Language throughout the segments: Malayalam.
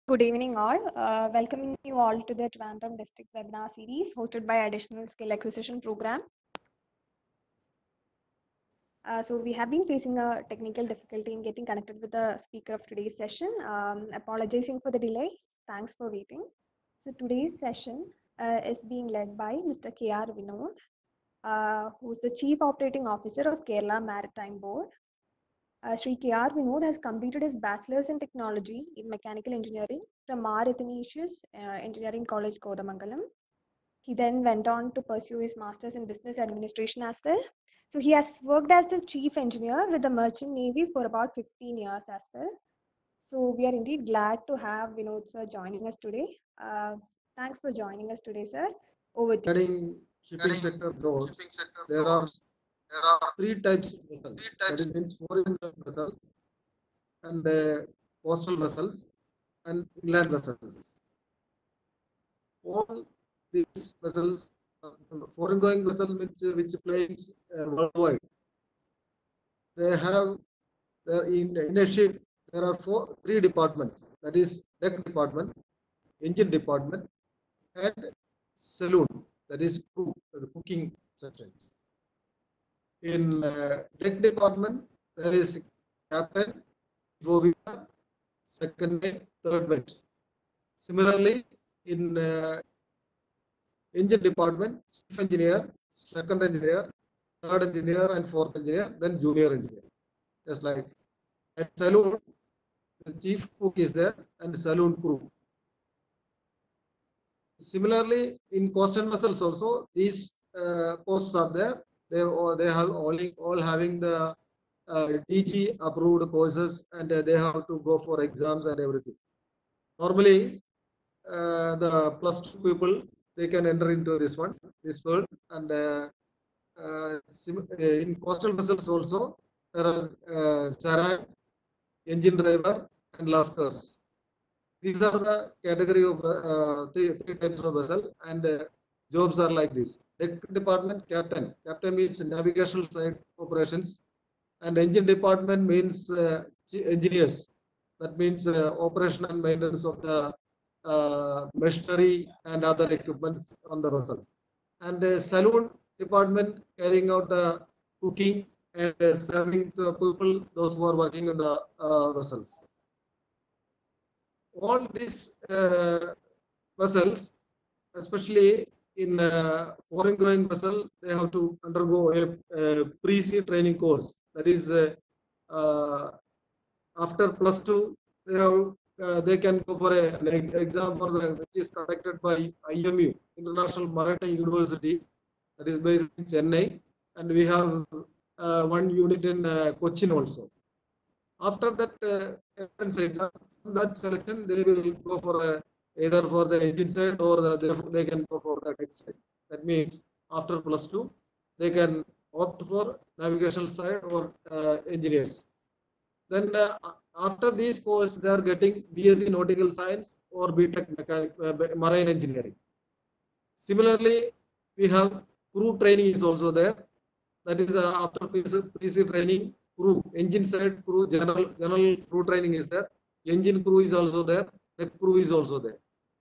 Good evening, all. Uh, welcoming you all to the Trivandrum District webinar series hosted by Additional Skill Acquisition Program. Uh, so we have been facing a technical difficulty in getting connected with the speaker of today's session. Um, apologizing for the delay. Thanks for waiting. So today's session uh, is being led by Mr. K.R. Vinod, uh, who's the Chief Operating Officer of Kerala Maritime Board. Uh, Sri K.R. Vinod has completed his Bachelor's in Technology in Mechanical Engineering from R. Athanasius uh, Engineering College, Kodamangalam. He then went on to pursue his Master's in Business Administration as well. So he has worked as the Chief Engineer with the Merchant Navy for about 15 years as well. So we are indeed glad to have Vinod sir joining us today. Uh, thanks for joining us today, sir. Over to you. Regarding shipping sector growth, there are three types of vessels. That is means foreign vessels and uh, coastal vessels and inland vessels. All these vessels, uh, foreign going vessel which which planes uh, worldwide, they have the in in a ship there are four three departments. That is deck department, engine department, and saloon. That is crew, the cooking section. In uh, deck department, there is captain, officer, second mate, third mate. Similarly, in uh, engine department, chief engineer, second engineer, third engineer, and fourth engineer, then junior engineer. Just like at saloon, the chief cook is there and saloon crew. Similarly, in coastal vessels also, these uh, posts are there. They all they have only all having the uh, DG approved courses and uh, they have to go for exams and everything. Normally, uh, the plus two people they can enter into this one, this world, and uh, uh, sim- uh, in coastal vessels also there are uh, Saran, engine driver, and laskers. These are the category of uh, three, three types of vessel, and uh, jobs are like this. Deck department captain. Captain means navigational side operations, and engine department means uh, chi- engineers. That means uh, operation and maintenance of the uh, machinery and other equipments on the vessels. And uh, saloon department carrying out the cooking and uh, serving to people, those who are working on the uh, vessels. All these uh, vessels, especially in uh, foreign going vessel, they have to undergo a, a pre-sea training course. That is, uh, uh, after plus two, they have uh, they can go for a, an ex- exam for the which is conducted by IMU, International Maritime University, that is based in Chennai, and we have uh, one unit in uh, Cochin also. After that uh, entrance exam, that selection they will go for a, either for the engine side or the, they, they can go for the deck side. That means after plus two, they can opt for navigational side or uh, engineers. Then uh, after these course, they are getting BSc Nautical Science or BTech Mechanic, uh, Marine Engineering. Similarly, we have crew training is also there. That is uh, after PC, PC training, crew, engine side crew, general general crew training is there. Engine crew is also there. Deck crew is also there.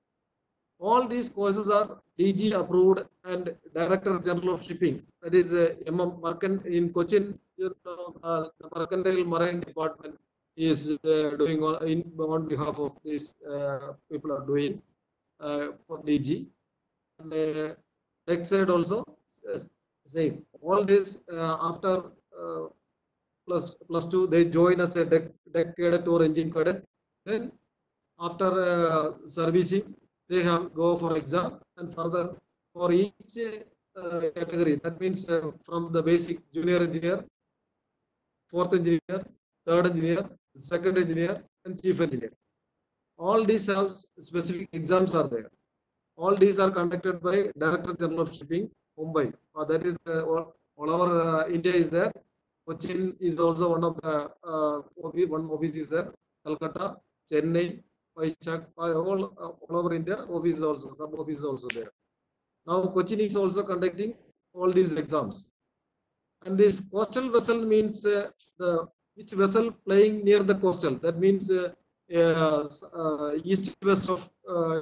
All these courses are DG approved and Director General of Shipping. That is uh, MM Mercant in Cochin. you know, Uh, the Mercantile Marine Department is uh, doing on, in, on behalf of these uh, people are doing uh, for DG. And uh, tech side also uh, same. All this uh, after uh, plus plus two they join as a deck, deck cadet or engine cadet. Then after uh, servicing they have go for exam and further for each uh, category that means uh, from the basic junior engineer, fourth engineer, third engineer, second engineer, and chief engineer. All these have specific exams are there. All these are conducted by Director General of Shipping, Mumbai. Uh, that is uh, all, all over uh, India is there. Cochin is also one of the uh, office, one office is there. Calcutta, Chennai, Vizag, uh, all, uh, all over India, office is also, sub office is also there. Now Cochin is also conducting all these exams. And this coastal vessel means uh, the which vessel playing near the coastal. That means uh, uh, s- uh, east west of uh,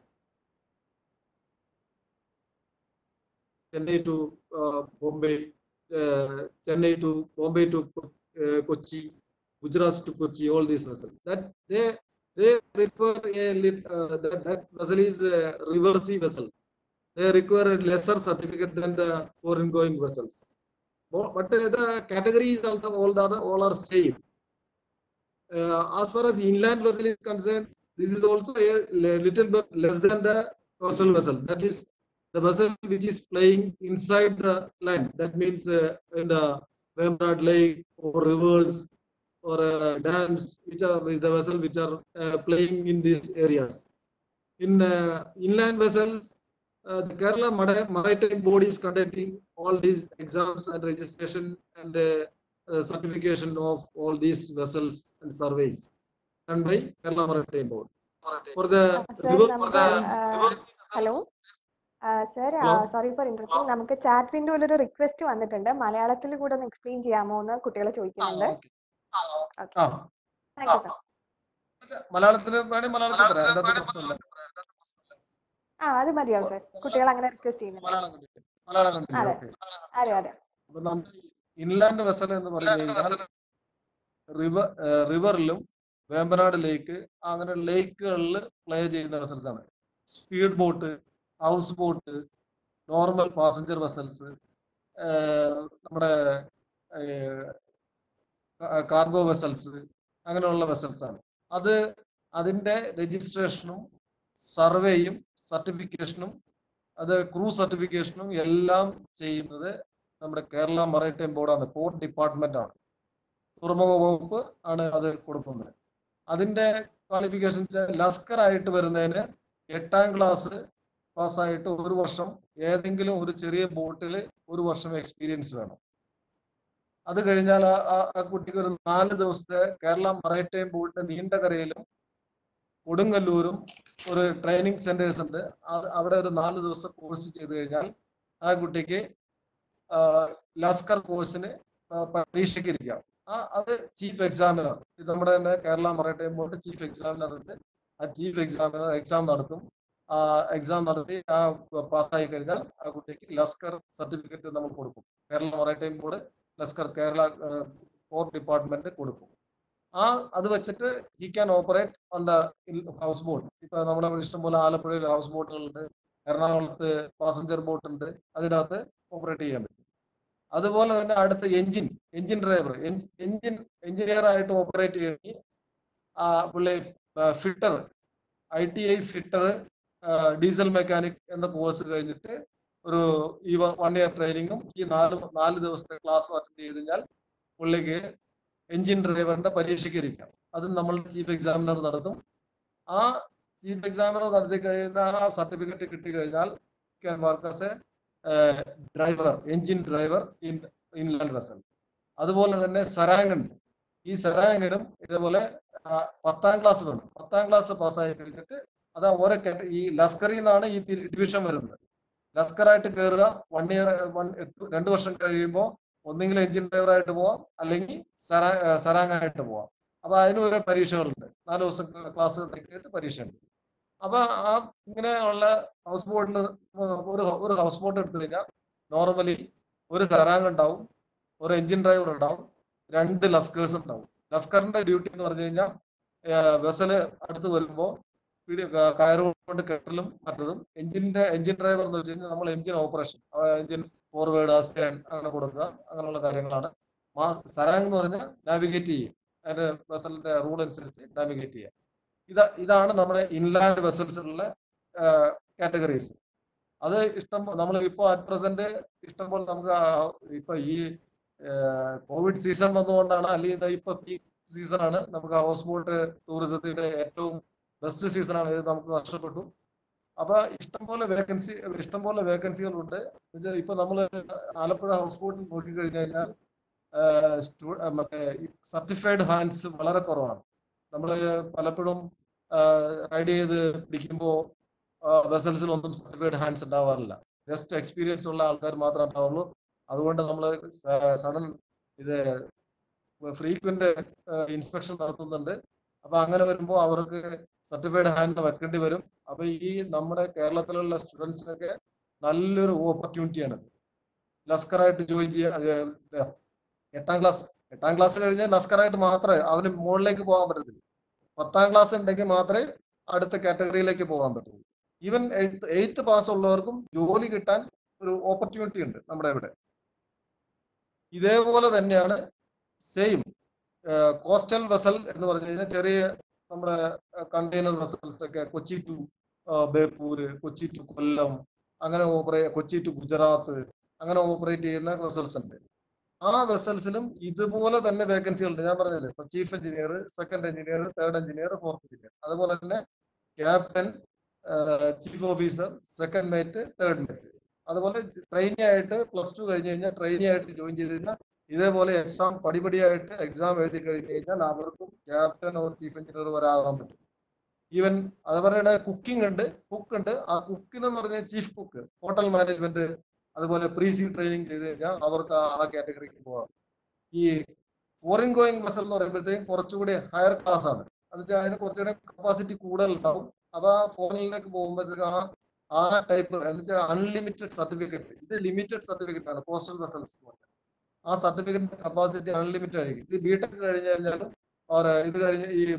Chennai to uh, Bombay, uh, Chennai to Bombay to uh, Kochi, Gujarat to Kochi, all these vessels. That they they require a lit, uh, that, that vessel is a river sea vessel. They require a lesser certificate than the foreign going vessels. But but the categories also all are all are same. Uh, as far as inland vessel is concerned, this is also a li- little bit less than the coastal vessel. That is the vessel which is playing inside the land. That means uh, in the Vembrad Lake or rivers or uh, dams, which are with the vessel which are uh, playing in these areas. In uh, inland vessels, uh, the Kerala Mari- Maritime Board is conducting all these exams and registration and uh, uh, certification of all these vessels and surveys done by Kerala Maritime Board. For the Uh, sir, river, നമുക്ക്, for the uh, river- hello sir Hello. Sorry for interrupting നമുക്ക് ചാറ്റ് വിൻഡോയിൽ ഒരു റിക്വസ്റ്റ് വന്നിട്ടുണ്ട് മലയാളത്തിൽ കൂടെ ഒന്ന് എക്സ്പ്ലെയിൻ ചെയ്യാമോ എന്ന് കുട്ടികൾ ആ, ചോദിക്കുന്നുണ്ട് okay. ഓക്കെ ആ, താങ്ക് യു സർ മലയാളത്തില് വേണേ മലയാളത്തിൽ പറയാം എന്താ പ്രശ്നമില്ല ആ അത് മതിയാവും സർ കുട്ടികൾ അങ്ങനെ റിക്വസ്റ്റ് ചെയ്യുന്നുണ്ട് മലയാളം കണ്ടിട്ട് മലയാളം കണ്ടിട്ട് അതെ. ഓക്കെ അതെ അതെ അപ്പൊ നമ്മൾ ഇൻലാൻഡ് വെസൽ എന്ന് പറഞ്ഞു കഴിഞ്ഞാൽ റിവർ റിവറിലും വേമ്പനാട് ലേക്ക് അങ്ങനെ ലേക്കുകളിൽ പ്ലേ ചെയ്യുന്ന വെസൽസ് ആണ് speed boat house boat normal passenger vessels നമ്മുടെ കാർഗോ വെസൽസ് അങ്ങനെയുള്ള വെസൽസ് ആണ് അത് അതിന്റെ രജിസ്ട്രേഷനും സർവേയും സർട്ടിഫിക്കേഷനും അത് ക്രൂ സർട്ടിഫിക്കേഷനും എല്ലാം ചെയ്യുന്നത് നമ്മുടെ കേരള മറൈറ്റൈം ബോർഡാണ് പോർട്ട് ഡിപ്പാർട്ട്മെന്റ് ആണ് തുറമുഖ വകുപ്പ് ആണ് അത് കൊടുക്കുന്നത് അതിന്റെ ക്വാളിഫിക്കേഷൻ ലസ്കർ ആയിട്ട് വരുന്നതിന് എട്ടാം ക്ലാസ് പാസ്സായിട്ട് ഒരു വർഷം ഏതെങ്കിലും ഒരു ചെറിയ ബോട്ടിൽ ഒരു വർഷം എക്സ്പീരിയൻസ് വേണം അത് കഴിഞ്ഞാൽ ആ- ആ- ആ കുട്ടിക്ക് ഒരു നാല് ദിവസത്തെ കേരള മറൈറ്റൈം ബോർഡിന്റെ നീണ്ടകരയിലും കൊടുങ്ങല്ലൂരും ഒരു ട്രെയിനിങ് സെന്റേഴ്സ് ഉണ്ട് അത് അവിടെ ഒരു നാല് ദിവസം കോഴ്സ് ചെയ്ത് കഴിഞ്ഞാൽ ആ കുട്ടിക്ക് ആ, ലസ്കർ കോഴ്സിന് ആ, പരീക്ഷയ്ക്ക് ഇരിക്കാം ആ അത് ചീഫ് എക്സാമിനർ ഇത് നമ്മുടെ തന്നെ Kerala maritime board chief examiner ഉണ്ട് ആ ചീഫ് എക്സാമിനർ എക്സാം നടത്തും ആ എക്സാം നടത്തി ആ പാസ്സായി കഴിഞ്ഞാൽ ആ കുട്ടിക്ക് ലസ്കർ സർട്ടിഫിക്കറ്റ് നമ്മൾ കൊടുക്കും Kerala maritime board lascar Kerala port department കൊടുക്കും ആ അത് വെച്ചിട്ട് he can operate on the house boat ഇപ്പൊ നമ്മുടെ ഇവിടെ ഇഷ്ടംപോലെ ആലപ്പുഴയിൽ ഹൗസ് ബോട്ടുകളുണ്ട് എറണാകുളത്ത് പാസഞ്ചർ ബോട്ട് ഉണ്ട് അതിനകത്ത് ഓപ്പറേറ്റ് ചെയ്യാൻ പറ്റും അതുപോലെ തന്നെ അടുത്ത engine engine driver engine engineer ആയിട്ട് ഓപ്പറേറ്റ് ചെയ്യണമെങ്കിൽ ആ പുള്ളി fitter I T I fitter diesel mechanic എന്ന കോഴ്സ് കഴിഞ്ഞിട്ട് ഒരു ഈ വൺ ഇയർ ട്രെയിനിങ്ങും ഈ നാല് നാല് ദിവസത്തെ ക്ലാസ്സും അറ്റൻഡ് ചെയ്ത് കഴിഞ്ഞാൽ പുള്ളിക്ക് എഞ്ചിൻ ഡ്രൈവറിന്റെ പരീക്ഷയ്ക്ക് ഇരിക്കാം അത് നമ്മൾ ചീഫ് എക്സാമിനർ നടത്തും ആ ചീഫ് എക്സാമിനർ നടത്തി കഴിയുന്ന ആ സർട്ടിഫിക്കറ്റ് കിട്ടി കഴിഞ്ഞാൽ can work as a driver engine driver in inland vessel അതുപോലെ തന്നെ സരാങ് ഉണ്ട് ഈ സരാങ്ങിനും ഇതേപോലെ ആ, പത്താം ക്ലാസ് വേണം പത്താം ക്ലാസ് പാസ്സായി കഴിഞ്ഞിട്ട് അത് ഓരോ കാറ്റ- ഈ ലസ്കറിൽ നിന്നാണ് ഈ ഡിവിഷൻ വരുന്നത് ലസ്കറായിട്ട് കയറുക വൺ ഇയർ വൺ രണ്ട് വർഷം കഴിയുമ്പോൾ ഒന്നെങ്കിൽ എഞ്ചിൻ ഡ്രൈവറായിട്ട് പോവാം അല്ലെങ്കിൽ സരാ സരാങ് ആയിട്ട് പോവാം അപ്പൊ അതിന് ഓരോ പരീക്ഷകളുണ്ട് നാല് ദിവസം ക്ലാസ് കഴിഞ്ഞിട്ട് പരീക്ഷയുണ്ട് അപ്പൊ ആ ഇങ്ങനെയുള്ള ഹൗസ് ബോട്ടിൽ ഒരു ഒരു ഹൗസ് ബോട്ട് എടുത്തു കഴിഞ്ഞാൽ നോർമലി ഒരു സരാങ് ഉണ്ടാവും ഒരു എഞ്ചിൻ ഡ്രൈവർ ഉണ്ടാവും രണ്ട് ലസ്കേഴ്സ് ഉണ്ടാവും ലസ്കറിന്റെ ഡ്യൂട്ടി എന്ന് പറഞ്ഞു കഴിഞ്ഞാൽ വെസല് അടുത്ത് വരുമ്പോൾ പിടി കയറ് കൊണ്ട് കെട്ടലും മറ്റതും എഞ്ചിന്റെ എഞ്ചിൻ ഡ്രൈവർ എന്ന് വെച്ച് കഴിഞ്ഞാൽ നമ്മൾ engine operation engine forward stern അങ്ങനെ കൊടുക്കുക അങ്ങനെയുള്ള കാര്യങ്ങളാണ് മാ സരാങ് എന്ന് പറഞ്ഞാൽ നാവിഗേറ്റ് ചെയ്യും അതിന്റെ വെസലിന്റെ റൂൾ അനുസരിച്ച് നാവിഗേറ്റ് ചെയ്യുക ഇതാ ഇതാണ് നമ്മുടെ ഇൻലാൻഡ് വെസൽസിലുള്ള കാറ്റഗറീസ് അത് ഇഷ്ടം നമ്മൾ ഇപ്പോൾ അറ്റ് പ്രസന്റ് ഇഷ്ടം പോലെ നമുക്ക് ആ- ഇപ്പൊ ഈ കോവിഡ് സീസൺ വന്നുകൊണ്ടാണ് അല്ലെങ്കിൽ ദാ ഇപ്പൊ പീക്ക് സീസൺ ആണ് നമുക്ക് ഹൗസ് ബോട്ട് ടൂറിസത്തിന്റെ ഏറ്റവും ബെസ്റ്റ് സീസൺ ആണ് ഇത് നമുക്ക് നഷ്ടപ്പെട്ടു അപ്പൊ ഇഷ്ടംപോലെ വേക്കൻസി ഇഷ്ടംപോലെ വേക്കൻസികളുണ്ട് ഇത് ഇപ്പൊ നമ്മൾ ആലപ്പുഴ ഹൗസ് ബോട്ടിൽ നോക്കിക്കഴിഞ്ഞു കഴിഞ്ഞാൽ ആഹ് സ്റ്റു- ആഹ് മറ്റേ സർട്ടിഫൈഡ് ഹാൻഡ്സ് വളരെ കുറവാണ് നമ്മൾ പലപ്പോഴും റൈഡ് ചെയ്ത് പിടിക്കുമ്പോൾ വെസൽസിലൊന്നും സർട്ടിഫൈഡ് ഹാൻഡ്സ് ഉണ്ടാവാറില്ല ജസ്റ്റ് എക്സ്പീരിയൻസ് ഉള്ള ആൾക്കാർ മാത്രമേ ഉണ്ടാവുള്ളൂ അതുകൊണ്ട് നമ്മൾ സഡൻ ഇത് ഫ്രീക്വന്റ് ഇൻസ്പെക്ഷൻ നടത്തുന്നുണ്ട് അപ്പൊ അങ്ങനെ വരുമ്പോൾ അവർക്ക് സർട്ടിഫൈഡ് ഹാൻഡ് വെക്കേണ്ടി വരും അപ്പൊ ഈ നമ്മുടെ കേരളത്തിലുള്ള സ്റ്റുഡൻസിനൊക്കെ നല്ലൊരു ഓപ്പർച്യൂണിറ്റിയാണ് ലസ്കറായിട്ട് ജോയിൻ ചെയ്യാൻ ഏർ എട്ടാം ക്ലാസ് എട്ടാം ക്ലാസ് കഴിഞ്ഞാൽ ലസ്കറായിട്ട് മാത്രമേ അവന് മുകളിലേക്ക് പോകാൻ പറ്റത്തില്ല പത്താം ക്ലാസ് ഉണ്ടെങ്കിൽ മാത്രമേ അടുത്ത കാറ്റഗറിയിലേക്ക് പോകാൻ പറ്റുള്ളൂ ഈവൻ എയ്ത്ത് എയ്ത്ത് പാസ് ഉള്ളവർക്കും ജോലി കിട്ടാൻ ഒരു ഓപ്പർച്യൂണിറ്റി ഉണ്ട് നമ്മുടെ ഇവിടെ ഇതേപോലെ തന്നെയാണ് സെയിം കോസ്റ്റൽ വെസൽ എന്ന് പറഞ്ഞു കഴിഞ്ഞാൽ ചെറിയ നമ്മുടെ കണ്ടെയ്നർ വെസൽസ് ഒക്കെ കൊച്ചി ടു ബേപ്പൂര് കൊച്ചി ടു കൊല്ലം അങ്ങനെ ഓപ്പറേറ്റ് കൊച്ചി ടു ഗുജറാത്ത് അങ്ങനെ ഓപ്പറേറ്റ് ചെയ്യുന്ന വെസൽസ് ഉണ്ട് ആ വെസൽസിലും ഇതുപോലെ തന്നെ വേക്കൻസികൾ ഉണ്ട് ഞാൻ പറഞ്ഞില്ലേ ഇപ്പൊ chief engineer second engineer third engineer fourth engineer അതുപോലെ തന്നെ captain chief officer second mate third mate അതുപോലെ ട്രെയിനി ആയിട്ട് പ്ലസ് ടു കഴിഞ്ഞ് കഴിഞ്ഞാൽ ട്രെയിനി ആയിട്ട് ജോയിൻ ചെയ്ത് കഴിഞ്ഞാൽ ഇതേപോലെ എക്സാം പടിപടിയായിട്ട് എക്സാം എഴുതി കഴിഞ്ഞ് കഴിഞ്ഞാൽ അവർക്കും ക്യാപ്റ്റൻ ഓർ ചീഫ് എഞ്ചിനീയർ വരെ ആകാൻ പറ്റും ഈവൻ അതുപോലെ തന്നെ കുക്കിംഗ് ഉണ്ട് കുക്ക് ഉണ്ട് ആ കുക്കിന് എന്ന് പറഞ്ഞാൽ ചീഫ് കുക്ക് ഹോട്ടൽ മാനേജ്മെന്റ് അതുപോലെ പ്രീ സി ട്രെയിനിങ് ചെയ്ത് കഴിഞ്ഞാൽ അവർക്ക് ആ- ആ കാറ്റഗറിക്ക് പോകാം ഈ ഫോറിൻ ഗോയിങ് ബസ് എന്ന് പറയുമ്പോഴത്തേക്കും കുറച്ചുകൂടി ഹയർ ക്ലാസ് ആണ് എന്ന് വെച്ചാൽ അതിന് കുറച്ചുകൂടി കപ്പാസിറ്റി കൂടുതൽ ഉണ്ടാവും അപ്പൊ ആ ഫോറിനിലേക്ക് പോകുമ്പോഴത്തേക്ക് ആ ആ ടൈപ്പ് എന്ന് വെച്ചാൽ അൺലിമിറ്റഡ് സർട്ടിഫിക്കറ്റ് ഇത് ലിമിറ്റഡ് സർട്ടിഫിക്കറ്റ് ആണ് കോസ്റ്റൽ വെസൽസ് ആ സർട്ടിഫിക്കറ്റിന്റെ കപ്പാസിറ്റി അൺലിമിറ്റഡ് ആയിരിക്കും ഇത് ബിടെക് കഴിഞ്ഞ് കഴിഞ്ഞാലും or ഇത് കഴിഞ്ഞ് ഈ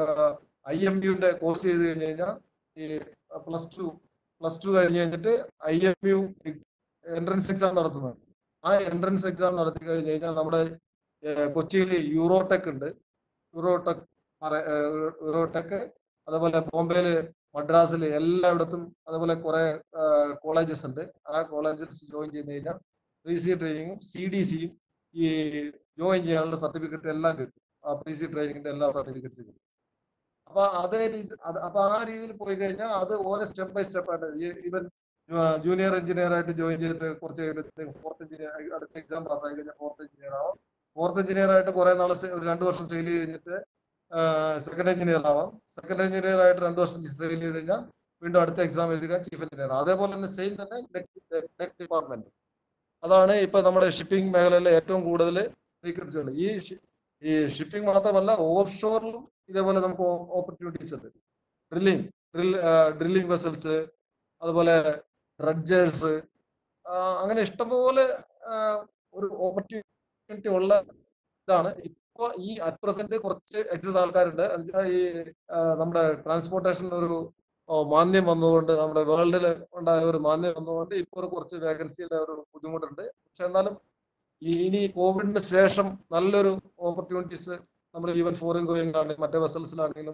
ഐ എം യുന്റെ കോഴ്സ് ചെയ്ത് കഴിഞ്ഞ് കഴിഞ്ഞാൽ ഈ പ്ലസ് ടു പ്ലസ് ടു കഴിഞ്ഞ് കഴിഞ്ഞിട്ട് I M U entrance exam നടത്തുന്നത് ആ എൻട്രൻസ് എക്സാം നടത്തി കഴിഞ്ഞ് കഴിഞ്ഞാൽ നമ്മുടെ ഏഹ്, കൊച്ചിയിൽ യൂറോടെക് ഉണ്ട് യൂറോടെക് പറ- ഏഹ്, യൂറോടെക് അതുപോലെ ബോംബെയില് മദ്രാസിൽ എല്ലായിടത്തും അതുപോലെ കുറെ കോളേജസ് ഉണ്ട് ആ കോളേജസ് ജോയിൻ ചെയ്ത് കഴിഞ്ഞാൽ പ്രീ സി ട്രെയിനിങ്ങും സി ഡി സിയും ഈ ജോയിൻ ചെയ്യാനുള്ള സർട്ടിഫിക്കറ്റ് എല്ലാം കിട്ടും ആ പ്രീ സി ട്രെയിനിങ്ങിന്റെ എല്ലാ സർട്ടിഫിക്കറ്റ്സും കിട്ടും അപ്പൊ അതേ രീതി അത് അപ്പൊ ആ രീതിയിൽ പോയി കഴിഞ്ഞാൽ അത് ഓരോ സ്റ്റെപ്പ് ബൈ സ്റ്റെപ്പ് ആയിട്ട് ഈവൻ ജൂനിയർ എഞ്ചിനീയർ ആയിട്ട് ജോയിൻ ചെയ്തിട്ട് കുറച്ച് കഴിയുമ്പോഴത്തേക്ക് ഫോർത്ത് എഞ്ചിനീയർ അടുത്ത എക്സാം പാസ് ആയി കഴിഞ്ഞാൽ ഫോർത്ത് എഞ്ചിനീയർ ആവാം ഫോർത്ത് എഞ്ചിനീയർ ആയിട്ട് കുറെ നാൾ ഒരു രണ്ട് വർഷം സെയിൽ കഴിഞ്ഞിട്ട് സെക്കൻഡ് എഞ്ചിനീയർ ആവാം സെക്കൻഡ് എഞ്ചിനീയർ ആയിട്ട് രണ്ട് വർഷം സെയിൽ ചെയ്ത് കഴിഞ്ഞാൽ വീണ്ടും അടുത്ത എക്സാം എഴുതുക ചീഫ് എഞ്ചിനീയർ അതേപോലെ തന്നെ സെയിം തന്നെ ടെക് ഡിപ്പാർട്ട്മെന്റ് അതാണ് ഇപ്പൊ നമ്മുടെ ഷിപ്പിംഗ് മേഖലയിലെ ഏറ്റവും കൂടുതൽ വേക്കൻസികൾ ഈ ഷി- ഈ ഷിപ്പിംഗ് മാത്രമല്ല ഓഫ് ഷോറിലും ഇതേപോലെ നമുക്ക് ഓപ്പർച്യൂണിറ്റീസ് ഉണ്ട് ഡ്രില്ലിംഗ് ഡ്രിൽ ഡ്രില്ലിംഗ് വെസൽസ് അതുപോലെ ഡ്രഡ്ജേഴ്സ് അങ്ങനെ ഇഷ്ടംപോലെ ആ, ഒരു ഓപ്പർച്യൂണിറ്റി ഉള്ള ഇതാണ് ഇപ്പോ ഈ അറ്റ് പ്രസന്റ് കുറച്ച് എക്സസ് ആൾക്കാരുണ്ട് എന്ന് വെച്ചാൽ ഈ ആ, നമ്മുടെ ട്രാൻസ്പോർട്ടേഷൻ ഒരു ഓ, മാന്ദ്യം വന്നതുകൊണ്ട് നമ്മുടെ വേൾഡിൽ ഉണ്ടായ ഒരു മാന്ദ്യം വന്നതുകൊണ്ട് ഇപ്പോൾ ഒരു കുറച്ച് വേക്കൻസിയുടെ ഒരു ബുദ്ധിമുട്ടുണ്ട് പക്ഷെ എന്നാലും ഈ ഇനി കോവിഡിന് ശേഷം നല്ലൊരു ഓപ്പർച്യൂണിറ്റീസ് നമ്മൾ ഈവൻ ഫോറിൻ ഗോയിങ് ആണെങ്കിലും മറ്റേ വെസൽസിലാണെങ്കിലും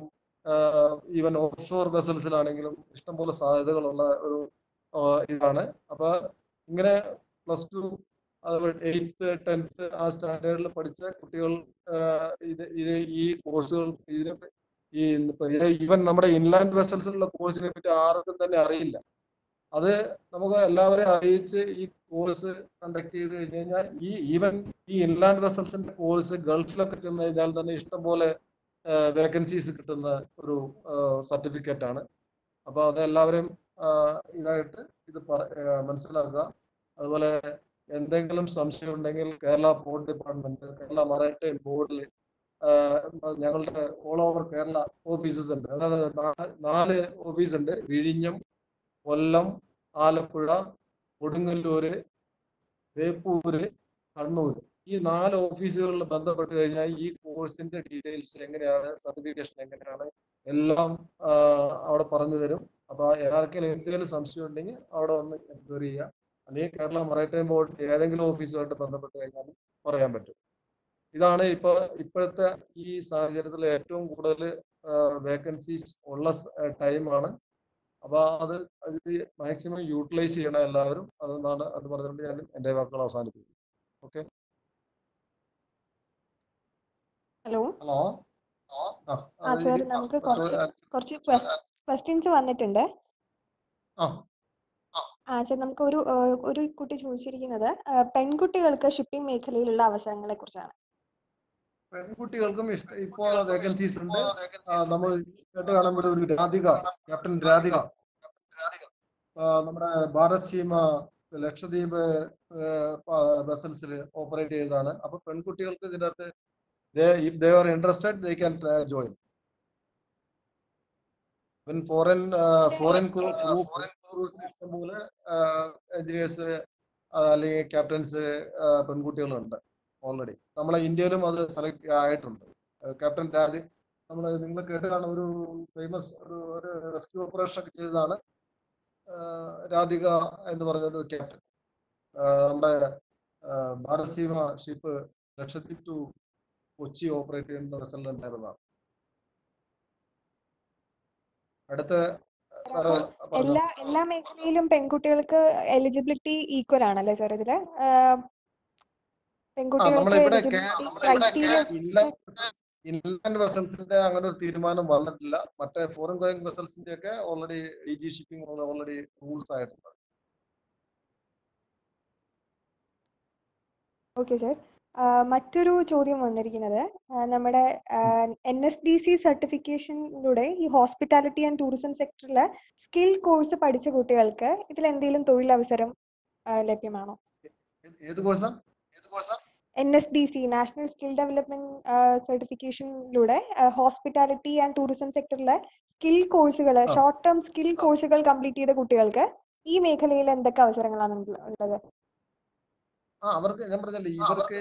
ഈവൻ ഓഫ് ഷോർ വെസൽസിലാണെങ്കിലും ഇഷ്ടംപോലെ സാധ്യതകളുള്ള ഒരു ആ, ഇതാണ് അപ്പൊ ഇങ്ങനെ പ്ലസ് ടു അതുപോലെ എയ്ത്ത് ടെൻത്ത് ആ സ്റ്റാൻഡേർഡിൽ പഠിച്ച കുട്ടികൾ ആ, ഇത് ഇത് ഈ കോഴ്സുകൾ ഇതിനെ പ- ഈ ഈവൻ നമ്മുടെ ഇൻലാൻഡ് വെസൽസിലുള്ള കോഴ്സിനെ പറ്റി ആർക്കും തന്നെ അറിയില്ല അത് നമുക്ക് എല്ലാവരെയും അറിയിച്ച് ഈ കോഴ്സ് കണ്ടക്ട് ചെയ്ത് കഴിഞ്ഞ് കഴിഞ്ഞാൽ ഈ ഈവൻ ഈ ഇൻലാൻഡ് വെസൽസിന്റെ കോഴ്സ് ഗൾഫിലൊക്കെ ചെന്ന് കഴിഞ്ഞാൽ തന്നെ ഇഷ്ടംപോലെ വേക്കൻസീസ് കിട്ടുന്ന ഒരു സർട്ടിഫിക്കറ്റ് ആണ് അപ്പൊ അത് എല്ലാവരും ആ, ഇതായിട്ട് ഇത് പറ- ആ, മനസ്സിലാക്കുക അതുപോലെ എന്തെങ്കിലും സംശയം ഉണ്ടെങ്കിൽ Kerala port department Kerala maritime ബോർഡിൽ ഞങ്ങളുടെ ഓൾ ഓവർ കേരള ഓഫീസസ് ഉണ്ട് അതായത് നാ- നാല് ഓഫീസ് ഉണ്ട് വിഴിഞ്ഞം കൊല്ലം ആലപ്പുഴ കൊടുങ്ങല്ലൂര് ബേപ്പൂര് കണ്ണൂര് ഈ നാല് ഓഫീസുകളിൽ ബന്ധപ്പെട്ട് കഴിഞ്ഞാൽ ഈ കോഴ്സിന്റെ ഡീറ്റെയിൽസ് എങ്ങനെയാണ് സർട്ടിഫിക്കേഷൻ എങ്ങനെയാണ് എല്ലാം ആ, അവിടെ പറഞ്ഞു തരും അപ്പൊ ആർക്കെങ്കിലും എന്തെങ്കിലും സംശയം ഉണ്ടെങ്കിൽ അവിടെ വന്ന് എൻക്വയറി ചെയ്യുക അല്ലെങ്കിൽ കേരള മറൈറ്റൈം ബോർഡ് ഏതെങ്കിലും ഓഫീസുമായിട്ട് ബന്ധപ്പെട്ട് കഴിഞ്ഞാൽ പറയാൻ പറ്റും ഇതാണ് ഇപ്പൊ ഇപ്പോഴത്തെ ഈ സാഹചര്യത്തിൽ ഏറ്റവും കൂടുതൽ വേക്കൻസീസ് ഉള്ള ടൈമാണ് അപ്പൊ അത് അത് മാക്സിമം യൂട്ടിലൈസ് ചെയ്യണം എല്ലാവരും അതെന്നാണ് അത് പറഞ്ഞുകൊണ്ട് ഞാൻ എന്റെ വാക്കുകൾ അവസാനിപ്പിക്കും ഓക്കെ ഹലോ ഹലോ ആ സാർ നമുക്ക് കുറച്ച് കുറച്ച് ക്വസ്റ്റ്യൻസ് വന്നിട്ടുണ്ട് ആ ആ സാർ നമുക്ക് ഒരു ആ, ഒരു കുട്ടി ചോദിച്ചിരിക്കുന്നത് ആ, പെൺകുട്ടികൾക്ക് ഷിപ്പിംഗ് മേഖലയിലുള്ള അവസരങ്ങളെ കുറിച്ചാണ് പെൺകുട്ടികൾക്കും ഇഷ്ട ഇപ്പോ വേക്കൻസീസ് ഉണ്ട് ആ, നമ്മൾ കേട്ട് കാണുമ്പോൾ ഒരു രാധിക ക്യാപ്റ്റൻ രാധിക ആ, നമ്മുടെ ഭാരത് സീമ ലക്ഷദ്വീപ് വെസൽസിൽ ഓപ്പറേറ്റ് ചെയ്തതാണ് അപ്പൊ പെൺകുട്ടികൾക്ക് ഇതിന്റെ അകത്ത് if they are interested they can join even foreign foreign ക്രൂസിന് ഇഷ്ടംപോലെ എഞ്ചിനീയേഴ്സ് അല്ലെങ്കിൽ ക്യാപ്റ്റൻസ് പെൺകുട്ടികളുണ്ട് ഓൾറെഡി നമ്മളെ ഇന്ത്യയിലും അത് സെലക്ട് ആയിട്ടുണ്ട് ക്യാപ്റ്റൻ രാജ് നമ്മൾ നിങ്ങൾ കേട്ട് കാണുന്ന ഒരു ഫേമസ് ഒരു ഒരു റെസ്ക്യൂ ഓപ്പറേഷൻ ഒക്കെ ചെയ്തതാണ് രാധിക എന്ന് പറഞ്ഞ ഒരു ക്യാപ്റ്റൻ നമ്മുടെ Bharat Seema ship Lakshadweep to Kochi operate ചെയ്യുന്ന വെസലിൽ ഉണ്ടായിരുന്നതാണ് അടുത്ത എല്ലാ എല്ലാ മേഖലയിലും പെൺകുട്ടികൾക്ക് എലിജിബിലിറ്റി ഈക്വൽ ആണല്ലേ സാർ ഇതില് പെൺകുട്ടികൾക്ക് ക്രൈറ്റീരിയ ഇൻലാൻഡ് വെസൽസിന്റെ അങ്ങനെ ഒരു തീരുമാനം വന്നിട്ടില്ല മറ്റേ ഫോറിൻ ഗോയിങ് വെസൽസിന്റെ ഒക്കെ already D G shipping already rules ആയിട്ടുണ്ട് ഓക്കെ സാർ മറ്റൊരു ചോദ്യം വന്നിരിക്കുന്നത് നമ്മുടെ എൻ എസ് ഡി സി സർട്ടിഫിക്കേഷനിലൂടെ ഈ ഹോസ്പിറ്റാലിറ്റി ആൻഡ് ടൂറിസം സെക്ടറിൽ സ്കിൽ കോഴ്സ് പഠിച്ച കുട്ടികൾക്ക് ഇതിൽ എന്തെങ്കിലും തൊഴിലവസരം ലഭ്യമാണോ ഏത് കോഴ്സാ ഏത് കോഴ്സാ N S D C national skill development സർട്ടിഫിക്കേഷനിലൂടെ ഹോസ്പിറ്റാലിറ്റി ആൻഡ് ടൂറിസം സെക്ടറിലെ സ്കിൽ കോഴ്സുകൾ ഷോർട്ട് ടേം സ്കിൽ കോഴ്സുകൾ കംപ്ലീറ്റ് ചെയ്ത കുട്ടികൾക്ക് ഈ മേഖലയിൽ എന്തൊക്കെ അവസരങ്ങളാണ് ഉള്ളത് ആ അവർക്ക് ഞാൻ പറഞ്ഞല്ലേ ഇവർക്ക്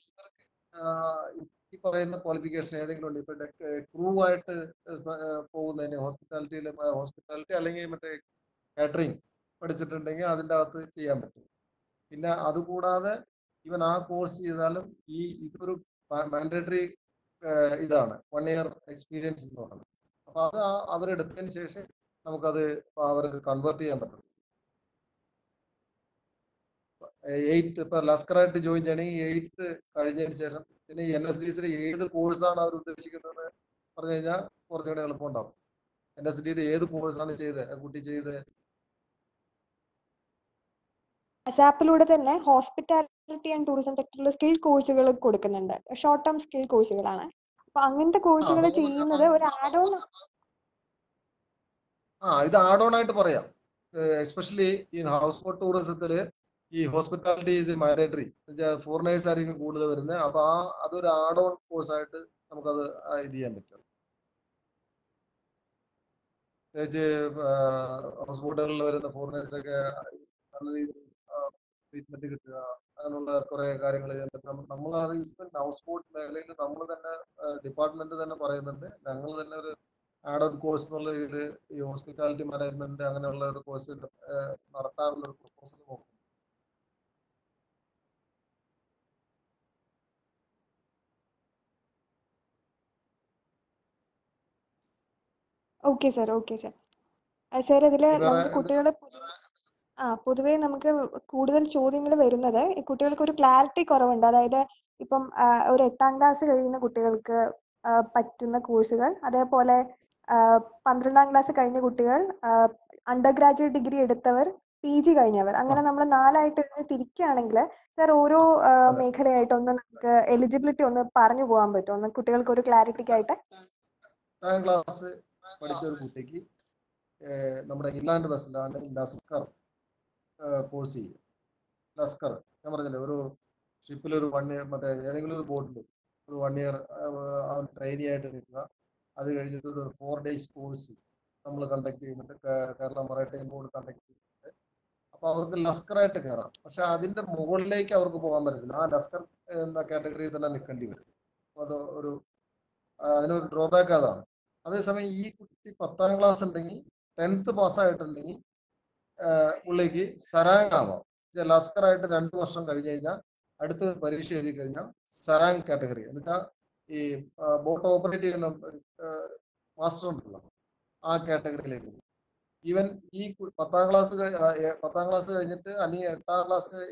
ഈ പറയുന്ന ക്വാളിഫിക്കേഷൻ ഏതെങ്കിലും ഉണ്ട് ഇപ്പൊ ക്രൂ ആയിട്ട് പോകുന്നതിന് ഹോസ്പിറ്റാലിറ്റിയിൽ ഹോസ്പിറ്റാലിറ്റി അല്ലെങ്കിൽ മറ്റേ കാറ്ററിംഗ് പഠിച്ചിട്ടുണ്ടെങ്കിൽ അതിൻ്റെ അകത്ത് ചെയ്യാൻ പറ്റും പിന്നെ അതുകൂടാതെ ഇവൻ ആ കോഴ്സ് ചെയ്താലും ഈ ഇതൊരു മാൻഡേറ്ററി ഇതാണ് വൺ ഇയർ എക്സ്പീരിയൻസ് എന്ന് പറയുന്നത് അപ്പൊ അത് അവരെടുത്തതിന് ശേഷം നമുക്കത് അവർക്ക് കൺവേർട്ട് ചെയ്യാൻ പറ്റും എയ്ത്ത് ഇപ്പൊ ലസ്കറായിട്ട് ജോയിൻ ചെയ്യണമെങ്കിൽ എയ്ത്ത് കഴിഞ്ഞതിന് ശേഷം പിന്നെ എൻ എസ് ഡി സിയിൽ ഏത് കോഴ്സാണ് അവർ ഉദ്ദേശിക്കുന്നത് പറഞ്ഞു കഴിഞ്ഞാൽ കുറച്ചുകൂടെ എളുപ്പമുണ്ടാവും എൻ എസ് ഡിയിൽ ഏത് കോഴ്സാണ് ചെയ്തത് കുട്ടി ചെയ്ത് അസാപ്പിലൂടെ തന്നെ ഹോസ്പിറ്റാലിറ്റി ആൻഡ് ടൂറിസം സെക്ടറിൽ സ്കിൽ കോഴ്സുകൾ കൊടുക്കുന്നുണ്ട് ഷോർട്ട് ടേം സ്കിൽ കോഴ്സുകളാണ് അപ്പൊ അങ്ങനത്തെ കോഴ്സുകൾ ചെയ്യുന്നത് ഒരു ആഡ് ഓൺ ആ ഇത് ആഡ് ഓൺ ആയിട്ട് പറയാം എസ്പെഷ്യലി ഈ ഹൗസ് ബോട്ട് ടൂറിസത്തില് ഈ ഹോസ്പിറ്റാലിറ്റി ഈസ് മാൻഡേറ്ററി ഫോറിനേഴ്സ് ആയിരിക്കും കൂടുതൽ വരുന്നത് അപ്പൊ ആ അതൊരു ആഡ് ഓൺ കോഴ്സ് ആയിട്ട് നമുക്കത് ഇത് ചെയ്യാൻ പറ്റും പ്രത്യേകിച്ച് ഹൗസ് ബോട്ടുകളിൽ വരുന്ന ഫോറിനേഴ്സ് ഒക്കെ നല്ല രീതിയിൽ ട്രീറ്റ്മെന്റ് കിട്ടുക അങ്ങനെയുള്ള കുറെ കാര്യങ്ങൾ നമ്മൾ അത് ഇപ്പം ഹൗസ് ബോട്ട് മേഖലയിൽ നമ്മൾ തന്നെ ഡിപ്പാർട്ട്മെന്റ് തന്നെ പറയുന്നുണ്ട് ഞങ്ങൾ തന്നെ ഒരു ആഡ് ഓൺ കോഴ്സ് എന്നുള്ള ഇതിൽ ഈ ഹോസ്പിറ്റാലിറ്റി മാനേജ്മെന്റ് അങ്ങനെയുള്ള ഒരു കോഴ്സ് നടത്താനുള്ള ഒരു പ്രപ്പോസൽ നോക്കും okay sir okay sir sir ഇതിൽ നമുക്ക് കുട്ടികളെ ആ പൊതുവേ നമുക്ക് കൂടുതൽ ചോദ്യങ്ങൾ വരുന്നത് കുട്ടികൾക്ക് ഒരു ക്ലാരിറ്റി കുറവുണ്ട് അതായത് ഇപ്പം ഒരു എട്ടാം ക്ലാസ് കഴിയുന്ന കുട്ടികൾക്ക് പറ്റുന്ന കോഴ്സുകൾ അതേപോലെ പന്ത്രണ്ടാം ക്ലാസ് കഴിഞ്ഞ കുട്ടികൾ അണ്ടർ ഗ്രാജുവേറ്റ് ഡിഗ്രി എടുത്തവർ പി ജി കഴിഞ്ഞവർ അങ്ങനെ നമ്മൾ നാലായിട്ട് തിരിക്കുകയാണെങ്കിൽ സാർ ഓരോ മേഖലയായിട്ട് ഒന്ന് നമുക്ക് എലിജിബിലിറ്റി ഒന്ന് പറഞ്ഞു പോകാൻ പറ്റുമോ ഒന്ന് കുട്ടികൾക്ക് ഒരു ക്ലാരിറ്റിക്കായിട്ട് പത്താം ക്ലാസ് പഠിച്ച ഒരു കുട്ടിക്ക് നമ്മുടെ ഇൻലാൻഡ് ബസ്സിലാണ് ലസ്കർ കോഴ്സ് ചെയ്യുക ലസ്കർ ഞാൻ പറഞ്ഞില്ലേ ഒരു ഷിപ്പിൽ ഒരു വൺ ഇയർ മറ്റേ ഏതെങ്കിലും ഒരു ബോട്ടിൽ ഒരു വൺ ഇയർ അവൻ ട്രെയിനി ആയിട്ട് നിൽക്കുക അത് കഴിഞ്ഞിട്ട് ഒരു ഫോർ ഡേയ്സ് കോഴ്സ് നമ്മൾ കണ്ടക്ട് ചെയ്യുന്നുണ്ട് കേരള മറൈറ്റൈം ബോർഡ് കണ്ടക്ട് ചെയ്യുന്നുണ്ട് അപ്പൊ അവർക്ക് ലസ്കറായിട്ട് കയറാം പക്ഷെ അതിന്റെ മുകളിലേക്ക് അവർക്ക് പോകാൻ പറ്റത്തില്ല ആ ലസ്കർ എന്ന കാറ്റഗറിയിൽ തന്നെ നിൽക്കേണ്ടി വരും ഒരു ഒരു അതിനൊരു ഡ്രോബാക്ക് അതാണ് അതേസമയം ഈ കുട്ടി പത്താം ക്ലാസ് ഉണ്ടെങ്കിൽ ടെൻത്ത് പാസ്സായിട്ടുണ്ടെങ്കിൽ പുള്ളിക്ക് സരാങ് ആവാം ലസ്കറായിട്ട് രണ്ട് വർഷം കഴിഞ്ഞ് കഴിഞ്ഞാൽ അടുത്ത പരീക്ഷ എഴുതി കഴിഞ്ഞാൽ സരാങ് കാറ്റഗറി എന്നുവെച്ചാൽ ഈ ബോട്ട് ഓപ്പറേറ്റ് ചെയ്യുന്ന മാസ്റ്റർ ഉണ്ടല്ലോ ആ കാറ്റഗറിയിലേക്ക് പോകും ഈവൻ ഈ പത്താം ക്ലാസ് പത്താം ക്ലാസ് കഴിഞ്ഞിട്ട് അല്ലെങ്കിൽ എട്ടാം ക്ലാസ്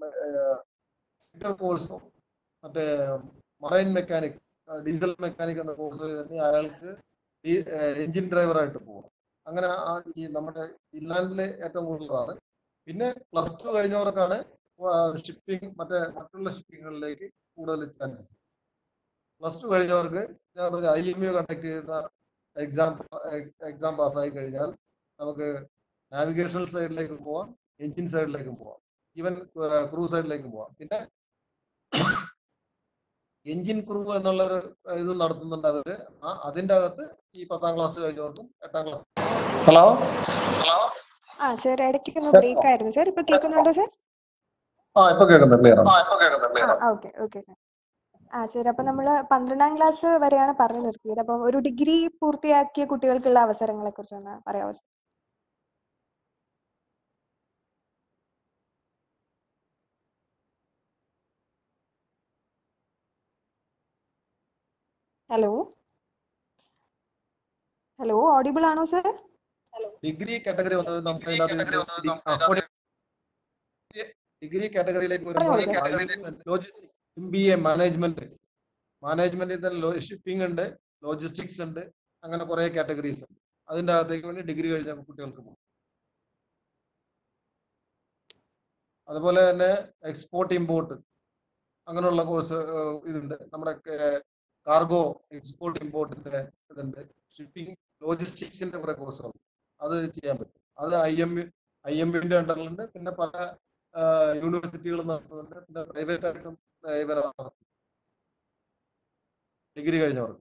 ഇത് കോഴ്സോ മറ്റേ മറൈൻ മെക്കാനിക് ഡീസൽ മെക്കാനിക് എന്ന കോഴ്സ് തന്നെ അയാൾക്ക് ഈ എഞ്ചിൻ ഡ്രൈവറായിട്ട് പോകും അങ്ങനെ ആ ഈ നമ്മുടെ ഇൻലാൻഡിലെ ഏറ്റവും കൂടുതലാണ് പിന്നെ പ്ലസ് ടു കഴിഞ്ഞവർക്കാണ് ഷിപ്പിംഗ് മറ്റേ മറ്റുള്ള ഷിപ്പിങ്ങുകളിലേക്ക് കൂടുതൽ ചാൻസസ് പ്ലസ് ടു കഴിഞ്ഞവർക്ക് ഞാൻ പറഞ്ഞ ഐ എം യു കണ്ടക്ട് ചെയ്യുന്ന എക്സാം എക്സാം പാസ്സായി കഴിഞ്ഞാൽ നമുക്ക് നാവിഗേഷണൽ സൈഡിലേക്കും പോവാം എഞ്ചിൻ സൈഡിലേക്കും പോവാം ഈവൻ ക്രൂ സൈഡിലേക്കും പോവാം പിന്നെ എഞ്ചിൻ ക്രൂ എന്നുള്ള ഒരു ഇത് നടത്തുന്നുണ്ട് അവര് ആ അതിന്റെ അകത്ത് ഈ പത്താം ക്ലാസ് കഴിഞ്ഞവർക്കും എട്ടാം ക്ലാസ് ഹലോ ഹലോ ആ സർ ഇടയ്ക്ക് ഒന്ന് ബ്രേക്ക് ആയിരുന്നു സർ ഇപ്പൊ കേൾക്കുന്നുണ്ടോ സർ ആ ഇപ്പൊ കേൾക്കുന്നത് ക്ലിയർ ആണ് ആ ഓക്കെ ഓക്കെ സർ ആ സർ അപ്പൊ നമ്മൾ പന്ത്രണ്ടാം ക്ലാസ് വരെയാണ് പറഞ്ഞു നിർത്തിയത് അപ്പം ഒരു ഡിഗ്രി പൂർത്തിയാക്കിയ കുട്ടികൾക്കുള്ള അവസരങ്ങളെ കുറിച്ച് ഒന്ന് പറയാമോ സർ ഹലോ ഹലോ ഓഡിബിൾ ആണോ സർ ഡിഗ്രി കാറ്റഗറി വന്നത് നമുക്ക് അതിനകത്ത് ഡിഗ്രി കാറ്റഗറിയിലേക്ക് വരുമ്പോൾ logistic M B A management മാനേജ്മെന്റിൽ തന്നെ ഷിപ്പിംഗ് ഉണ്ട് ലോജിസ്റ്റിക്സ് ഉണ്ട് അങ്ങനെ കുറെ കാറ്റഗറീസ് ഉണ്ട് അതിന്റെ അകത്തേക്ക് വേണ്ടി ഡിഗ്രി കഴിഞ്ഞ കുട്ടികൾക്ക് പോകും അതുപോലെ തന്നെ എക്സ്പോർട്ട് ഇമ്പോർട്ട് അങ്ങനെയുള്ള കോഴ്സ് ഇതുണ്ട് നമ്മുടെ കാർഗോ എക്സ്പോർട്ട് ഇമ്പോർട്ടിന്റെ ഇതുണ്ട് ഷിപ്പിംഗ് ലോജിസ്റ്റിക്സിന്റെ കുറെ കോഴ്സുകൾ അത് ചെയ്യാൻ പറ്റും അത് ഐ എം ഐ എം ബിന്റെ അണ്ടറിലുണ്ട് പിന്നെ പല യൂണിവേഴ്സിറ്റികൾ നടത്തുന്നുണ്ട് പിന്നെ പ്രൈവറ്റ് ആയിട്ടും ഇവരെ നടത്തും ഡിഗ്രി കഴിഞ്ഞവർക്ക്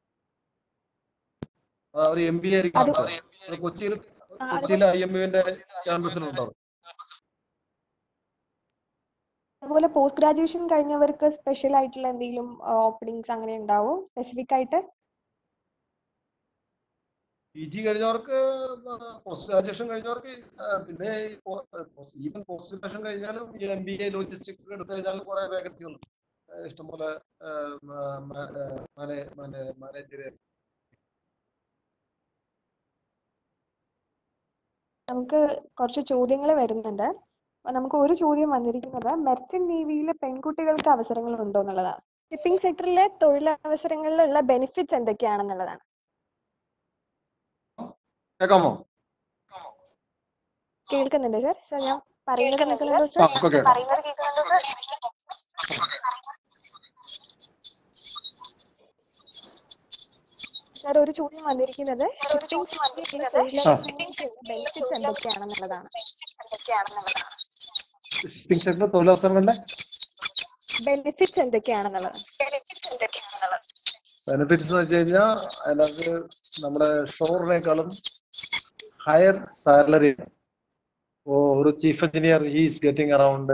അവർ എം ബി ആയിരിക്കും അത് നടത്തുക. അത് കൊച്ചിയിൽ ആ, അത് കൊച്ചിയിലെ ഐ എം ബിന്റെ ക്യാമ്പസിലുണ്ടാവും അതുപോലെ പോസ്റ്റ് ഗ്രാജുവേഷൻ കഴിഞ്ഞവർക്ക് സ്പെഷ്യൽ ആയിട്ടുള്ള എന്തെങ്കിലും ഓപ്പണിങ്സ് അങ്ങനെ ഉണ്ടാവോ സ്പെസിഫിക് ആയിട്ട് പി ജി കഴിഞ്ഞവർക്ക് പോസ്റ്റ് ഗ്രാജുവേഷൻ കഴിഞ്ഞവർക്ക് ആ, പിന്നെ ഈവൻ പോസ്റ്റ് ഗ്രാജുവേഷൻ കഴിഞ്ഞാലും ഈ എം ബി എ ലോജിസ്റ്റിക് എടുത്തു കഴിഞ്ഞാലും കുറെ വേക്കൻസികൾ ഇഷ്ടംപോലെ മാനേജർ നമുക്ക് കുറച്ച് ചോദ്യങ്ങൾ വരുന്നുണ്ട് അപ്പൊ നമുക്ക് ഒരു ചോദ്യം വന്നിരിക്കുന്നത് മെർച്ചന്റ് നേവിയിലെ പെൺകുട്ടികൾക്ക് അവസരങ്ങൾ ഉണ്ടോ എന്നുള്ളതാണ് ഷിപ്പിംഗ് സെക്ടറിലെ തൊഴിലവസരങ്ങളിലുള്ള ബെനിഫിറ്റ്സ് എന്തൊക്കെയാണെന്നുള്ളതാണ് കേൾക്കാമോ കേൾക്കുന്നുണ്ട് സർ സർ ഞാൻ പറയുന്നത് കേൾക്കുന്നുണ്ടോ ആ സർ ഇപ്പൊ കേൾക്കാം സർ ഒരു ചോദ്യം വന്നിരിക്കുന്നത് ഷിപ്പിംഗ് സെക്ടറിലെ തൊഴിലവസരങ്ങൾക്കുള്ള ബെനിഫിറ്റ്സ് എന്തൊക്കെയാണെന്നുള്ളതാണ് ഷിപ്പിംഗ് സെക്ടർ തൊഴിലവസരങ്ങളുടെ ബെനിഫിറ്റ്സ് എന്തൊക്കെയാണെന്നുള്ളത് ബെനിഫിറ്റ്സ് എന്ന് വെച്ച് കഴിഞ്ഞാൽ അതിനകത്ത് നമ്മുടെ ഷോറിനേക്കാളും ഹയർ സാലറി ഒരു chief engineer is getting around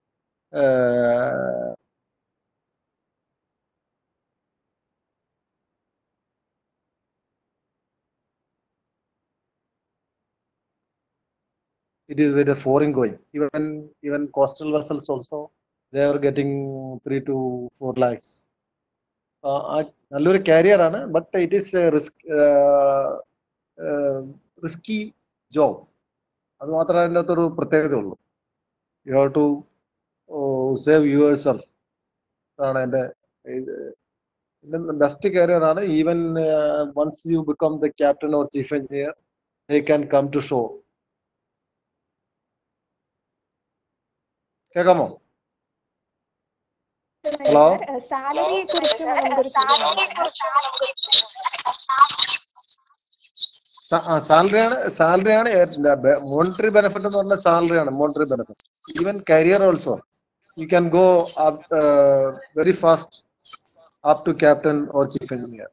it is with a foreign going. Even even coastal vessels also they are getting three to four lakhs. Uh, ആ- നല്ലൊരു കാരിയർ ആണ് but it is risk risky job അത് മാത്രമേ അതിൻ്റെ അകത്തൊരു പ്രത്യേകത ഉള്ളൂ you have to save yourself അതാണ് എൻ്റെ ഇത് ബെസ്റ്റ് കാരിയർ ആണ് even once you become the captain or chief engineer they can come to show കേൾക്കാമോ ഹലോ സാലറിയെ കുറിച്ച് നമുക്കൊരു ചോദ്യം വന്നിട്ടുണ്ട്. സാലറി ആണ് സാലറി ആണ് മോണിറ്ററി ബെനിഫിറ്റ് എന്ന് പറഞ്ഞാൽ സാലറി ആണ് monetary benefit even career also you can go very fast up to captain or chief engineer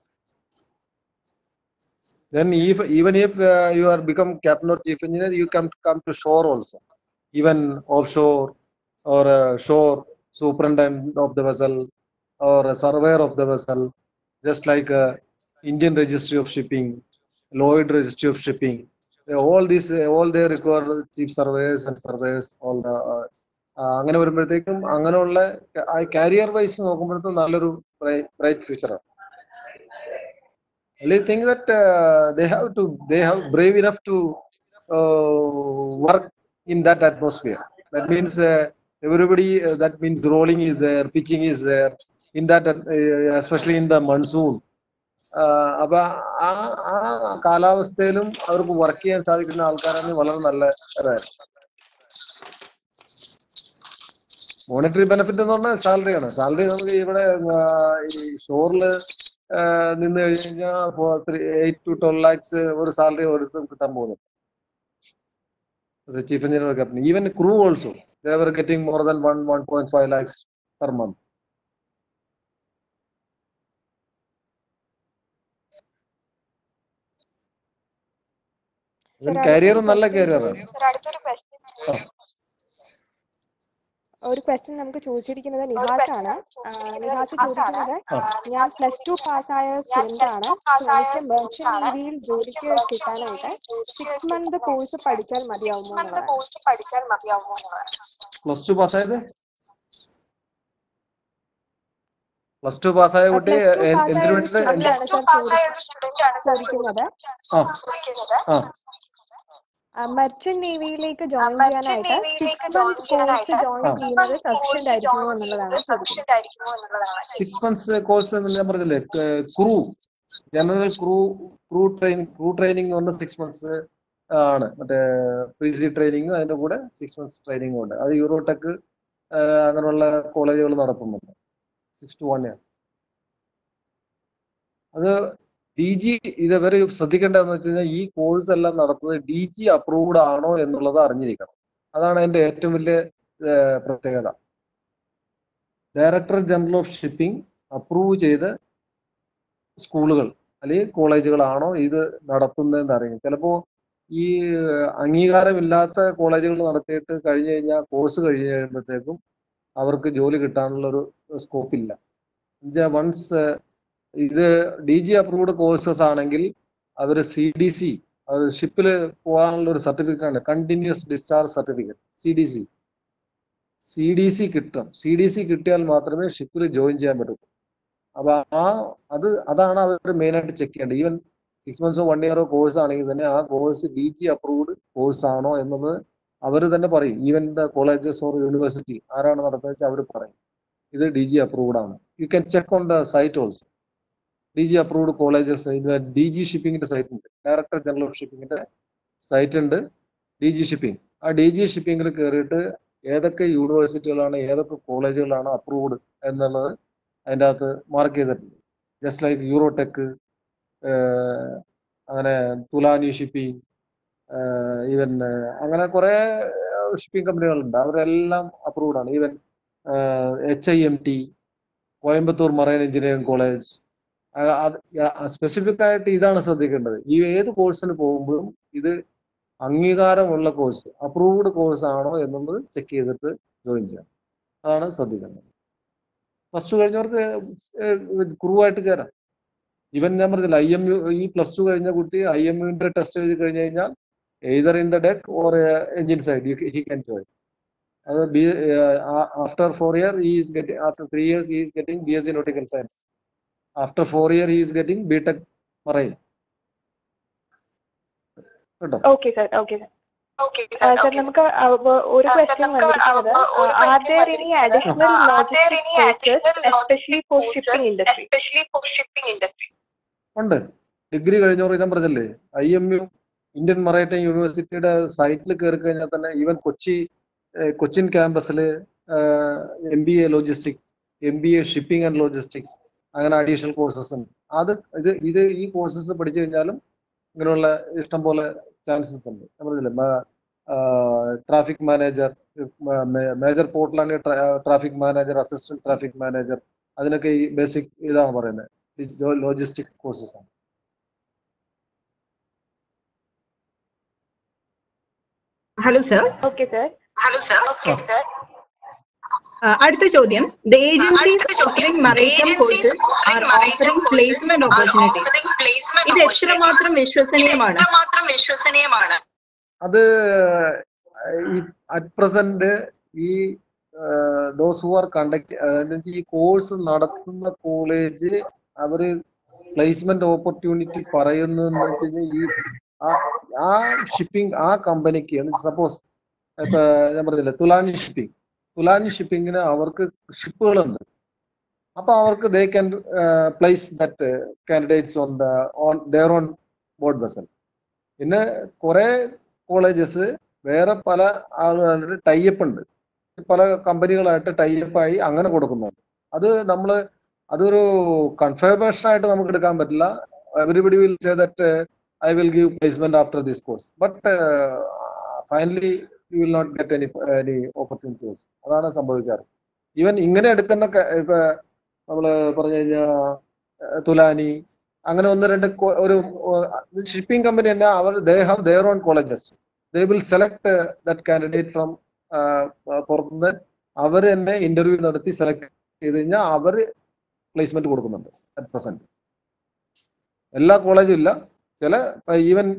then if even if uh, you are become captain or chief engineer you can come to shore also even offshore or uh, shore superintendent of the vessel or a surveyor of the vessel just like uh, indian registry of shipping lloyd registry of shipping Uh, all these uh, all they require chief surveyors and surveyors all the uh, uh, അങ്ങനെ വരുമ്പോഴത്തേക്കും അങ്ങനെയുള്ള കാരിയർ വൈസ് നോക്കുമ്പോഴത്തേക്കും നല്ലൊരു ബ്രൈറ്റ് ഫ്യൂച്ചറാണ് only thing that uh, they have to they have brave enough to uh, work in that atmosphere that means uh, everybody uh, that means rolling is there pitching is there in that uh, especially in the monsoon ആഹ് അപ്പൊ ആ ആ കാലാവസ്ഥയിലും അവർക്ക് വർക്ക് ചെയ്യാൻ സാധിക്കുന്ന ആൾക്കാരാണ് വളരെ നല്ല ഇതായിരുന്നു മോണിറ്ററി ബെനിഫിറ്റ് എന്ന് പറഞ്ഞാൽ സാലറിയാണ് സാലറി നമുക്ക് ഇവിടെ ആഹ് ഈ ഷോറില് നിന്ന് കഴിഞ്ഞ് കഴിഞ്ഞാൽ എയ്റ്റ് ടു ട്വൽവ് ലാക്സ് ഒരു സാലറി ഒരു കിട്ടാൻ പോകുന്നത് chief engineer captain even crew also they were getting more than one 1.5 lakhs per month Sir, career അടുത്തൊരു നല്ല question കാരിയറാണ് ചോദി- ഒരു ക്വസ്റ്റ്യൻ നമുക്ക് ചോദിച്ചിരിക്കുന്നത് നിഹാസ് ആണ് നിഹാസ് ചോദിക്കുന്നത് ഞാൻ പ്ലസ് ടു പാസ്സായ സ്റ്റുഡന്റ് ആണ് സോ എനിക്ക് മെർച്ചന്റ് നേവിയിൽ ജോലിക്ക് കിട്ടാനായിട്ട് സിക്സ് മന്ത് കോഴ്സ് പഠിച്ചാൽ മതിയാവുമോ എന്നുള്ളതാണ് പ്ലസ് ടു പാസ്സായത് പ്ലസ് ടു പാസ്സായ കുട്ടി പ്ലസ് ടു എ- എന്തിനു പാസ്സായ ഒരു വേണ്ടിട്ട് സ്റ്റുഡന്റ് ആണ് സർ ചോദിക്കുന്നത് ആ ആ മെർച്ചന്റ് നേവിയിലേക്ക് ജോയിൻ ചെയ്യാനായിട്ട് സിക്സ് മന്ത് കോഴ്സ് ജോയിൻ ആ. ചെയ്യുന്നത് സഫിഷ്യന്റ് ആയിരിക്കുമോ എന്നുള്ളതാണ് ചോദിക്കുന്നത് സിക്സ് മന്ത്സ് കോഴ്സ് ഞാൻ പറഞ്ഞില്ലേ crew general crew crew training crew training എന്ന് പറഞ്ഞ സിക്സ് മന്ത്സ് ആണ് മറ്റേ പി സി ട്രെയിനിങ് അതിന്റെ കൂടെ സിക്സ് മന്ത്സ് ട്രെയിനിങ് ഉണ്ട് അത് യൂറോടെക് അങ്ങനെയുള്ള കോളേജുകൾ നടത്തുന്നുണ്ട് സിക്സ് ടു വൺ ഇയർ അത് ഡി ജി ഇതുവരെ ശ്രദ്ധിക്കേണ്ടതെന്ന് വെച്ച് കഴിഞ്ഞാൽ ഈ കോഴ്സ് എല്ലാം നടത്തുന്നത് ഡി ജി അപ്രൂവ്ഡ് ആണോ എന്നുള്ളത് അറിഞ്ഞിരിക്കണം അതാണ് അതിന്റെ ഏറ്റവും വലിയ ഏഹ്, പ്രത്യേകത director general of shipping approve ചെയ്ത് സ്കൂളുകൾ അല്ലെങ്കിൽ കോളേജുകളാണോ ഇത് നടത്തുന്നതെന്ന് അറിയും ചിലപ്പോൾ ഈ ഏഹ്, അംഗീകാരമില്ലാത്ത കോളേജുകൾ നടത്തിയിട്ട് കഴിഞ്ഞു കഴിഞ്ഞാൽ കോഴ്സ് കഴിഞ്ഞ് കഴിയുമ്പോഴത്തേക്കും അവർക്ക് ജോലി കിട്ടാനുള്ള ഒരു സ്കോപ്പ് ഇല്ല വൺസ് ഇത് ഡി ജി അപ്രൂവ്ഡ് കോഴ്സസ് ആണെങ്കിൽ അവർ സി ഡി സി അത് ഷിപ്പിൽ പോകാനുള്ള ഒരു സർട്ടിഫിക്കറ്റ് ആണ് continuous discharge certificate C D C C D C കിട്ടും സി ഡി സി കിട്ടിയാൽ മാത്രമേ ഷിപ്പിൽ ജോയിൻ ചെയ്യാൻ പറ്റൂ അപ്പൊ ആ അത് അതാണ് അവർ മെയിനായിട്ട് ചെക്ക് ചെയ്യേണ്ടത് ഈവൻ സിക്സ് മന്ത്സോ വൺ ഇയറോ കോഴ്സ് ആണെങ്കിൽ തന്നെ ആ course D G approved course ആണോ എന്നത് അവർ തന്നെ പറയും even the colleges or university ആരാണ് നടത്തുന്നത് വെച്ചാൽ അവർ പറയും ഇത് ഡി ജി അപ്രൂവ്ഡ് ആണ് you can check on the site also D G approved colleges ഇത് ഡി ജി ഷിപ്പിംഗിന്റെ സൈറ്റ് ഉണ്ട് ഡയറക്ടർ ജനറൽ ഓഫ് ഷിപ്പിംഗിന്റെ സൈറ്റ് ഉണ്ട് ഡി ജി ഷിപ്പിംഗ് ആ ഡി ജി ഷിപ്പിംഗിൽ കയറിയിട്ട് ഏതൊക്കെ യൂണിവേഴ്സിറ്റികളാണ് ഏതൊക്കെ കോളേജുകളാണ് അപ്രൂവ്ഡ് എന്നുള്ളത് അതിൻ്റെ അകത്ത് മാർക്ക് ചെയ്തിട്ടുണ്ട് ജസ്റ്റ് ലൈക്ക് യൂറോടെക് അങ്ങനെ തുലാനി ഷിപ്പിംഗ് ഈവൻ അങ്ങനെ കുറെ ഷിപ്പിംഗ് കമ്പനികളുണ്ട് അവരെല്ലാം അപ്രൂവ്ഡ് ആണ് even H I M T Coimbatore marine engineering college specific ആയിട്ട് ഇതാണ് ശ്രദ്ധിക്കേണ്ടത് ഈ ഏത് കോഴ്സിന് പോകുമ്പോഴും ഇത് അംഗീകാരമുള്ള കോഴ്സ് അപ്രൂവ്ഡ് കോഴ്സ് ആണോ എന്നുള്ളത് ചെക്ക് ചെയ്തിട്ട് ജോയിൻ ചെയ്യണം അതാണ് ശ്രദ്ധിക്കേണ്ടത് പ്ലസ് ടു കഴിഞ്ഞവർക്ക് ക്രൂ ആയിട്ട് ചേരാം ഇവൻ ഞാൻ പറഞ്ഞില്ല ഐ എം യു ഈ പ്ലസ് ടു കഴിഞ്ഞ കുട്ടി ഐ എം യുവിന്റെ ടെസ്റ്റ് എഴുതി കഴിഞ്ഞു കഴിഞ്ഞാൽ either in the deck or engine side he can join അത് B after four year he is getting after three years he is getting B S C nautical science after four year he is getting B tech marine കേട്ടോ okay sir okay sir sir നമുക്ക് അവ- ഒരു ക്വസ്റ്റ്യൻ വന്നിരിക്കുന്നത് are there any additional logistic courses especially for shipping industry ഉണ്ട് ഡിഗ്രി കഴിഞ്ഞവർ ഞാൻ പറഞ്ഞല്ലേ I M U Indian maritime യൂണിവേഴ്സിറ്റിയുടെ സൈറ്റിൽ കയറി കഴിഞ്ഞാൽ തന്നെ ഈവൻ കൊച്ചി ഏഹ് കൊച്ചിൻ ക്യാമ്പസിൽ M B A logistics M B A shipping and logistics അങ്ങനെ അഡീഷണൽ കോഴ്സസ് ഉണ്ട് അത് ഇത് ഇത് ഈ കോഴ്സസ് പഠിച്ചു കഴിഞ്ഞാലും ഇങ്ങനെയുള്ള ഇഷ്ടം പോലെ ചാൻസസ് ഉണ്ട് ഞാൻ പറഞ്ഞില്ലേ ട്രാഫിക് മാനേജർ മേജർ പോർട്ടിലാണെങ്കിൽ traffic manager assistant traffic manager അതിനൊക്കെ ഈ ബേസിക് ഇതാണ് പറയുന്നത് ലോജിസ്റ്റിക് കോഴ്സസ് ആണ് ഹലോ സർ ഓക്കെ സർ അടുത്ത ചോദ്യം the agencies offering maritime courses are offering placement opportunities ഇത് എത്രമാത്രം വിശ്വസനീയമാണ് അത് ഈ അറ്റ് പ്രസന്റ് ഈ ദോസ് ഹു ആർ കണ്ടക്ട് ഈ കോഴ്സ് നടത്തുന്ന കോളേജ് അവര് പ്ലേസ്മെന്റ് ഓപ്പർച്യൂണിറ്റി പറയുന്നതെന്ന് വെച്ച് കഴിഞ്ഞാൽ ഈ ആ- ആ ഷിപ്പിംഗ് ആ കമ്പനിക്ക് സപ്പോസ് ഇപ്പൊ ഞാൻ പറഞ്ഞില്ലേ തുലാനി ഷിപ്പിംഗ് തുലാനി ഷിപ്പിങ്ങിന് അവർക്ക് ഷിപ്പുകളുണ്ട് അപ്പൊ അവർക്ക് they can place that candidates on the on there on board vessel പിന്നെ കുറെ കോളേജസ് വേറെ പല ആളുകളുടെ ടൈപ്പ് ഉണ്ട് പല കമ്പനികളായിട്ട് ടൈപ്പ് ആയി അങ്ങനെ കൊടുക്കുന്നുണ്ട് അത് നമ്മൾ അതൊരു കൺഫർമേഷൻ ആയിട്ട് നമുക്ക് എടുക്കാൻ പറ്റില്ല everybody will say that I will give placement after this course but finally you will not get any any opportunities അതാണ് സംഭവിക്കാറ് ഈവൻ ഇങ്ങനെ എടുക്കുന്ന ക- ഇപ്പൊ നമ്മള് പറഞ്ഞു കഴിഞ്ഞാൽ തുലാനി അങ്ങനെ ഒന്ന് രണ്ട് കോ- ഒരു ഷിപ്പിംഗ് കമ്പനി തന്നെ അവർ they have there on colleges they will select that candidate from പുറത്തുനിന്ന് അവർ തന്നെ ഇന്റർവ്യൂ നടത്തി സെലക്ട് ചെയ്ത് കഴിഞ്ഞാൽ അവർ പ്ലേസ്മെന്റ് കൊടുക്കുന്നുണ്ട് അറ്റ് പ്രസന്റ് എല്ലാ കോളേജും ഇല്ല ചില ഈവൻ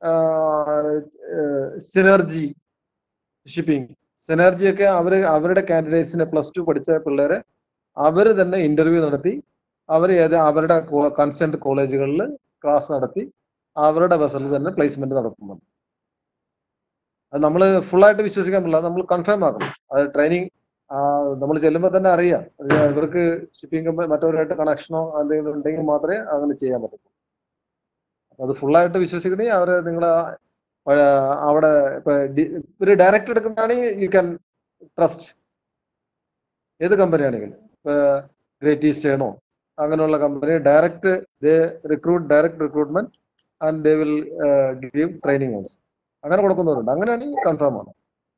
സിനർജി ഷിപ്പിംഗ് സിനർജി ഒക്കെ അവര് അവരുടെ കാൻഡിഡേറ്റ്സിനെ പ്ലസ് ടു പഠിച്ച പിള്ളേരെ അവർ തന്നെ ഇന്റർവ്യൂ നടത്തി അവർ ഏത് അവരുടെ കൺസെന്റ് കോളേജുകളിൽ ക്ലാസ് നടത്തി അവരുടെ വെസലിൽ തന്നെ പ്ലേസ്മെന്റ് നടത്തുന്നുണ്ട് അത് നമ്മൾ ഫുള്ളായിട്ട് വിശ്വസിക്കാൻ പറ്റില്ല നമ്മൾ കൺഫേം ആക്കണം അത് ട്രെയിനിങ് നമ്മൾ ചെല്ലുമ്പോൾ തന്നെ അറിയാം അത് ഇവർക്ക് ഷിപ്പിംഗ് കമ്പനി മറ്റവരായിട്ട് കണക്ഷനോ എന്തെങ്കിലും ഉണ്ടെങ്കിൽ മാത്രമേ അങ്ങനെ ചെയ്യാൻ പറ്റൂ അപ്പൊ അത് ഫുള്ളായിട്ട് വിശ്വസിക്കണമെങ്കിൽ അവര് നിങ്ങളെ അവിടെ ഇപ്പൊ ഡി- ഒരു ഡയറക്റ്റ് എടുക്കുന്നതാണെങ്കിൽ യു ക്യാൻ ട്രസ്റ്റ് ഏത് കമ്പനിയാണെങ്കിലും ഇപ്പൊ ഗ്രേറ്റ് ഈസ്റ്റേണോ അങ്ങനെയുള്ള company direct they recruit direct recruitment and they will give training also അങ്ങനെ കൊടുക്കുന്നവരുണ്ട് അങ്ങനെയാണെങ്കിൽ കൺഫേം ആണ്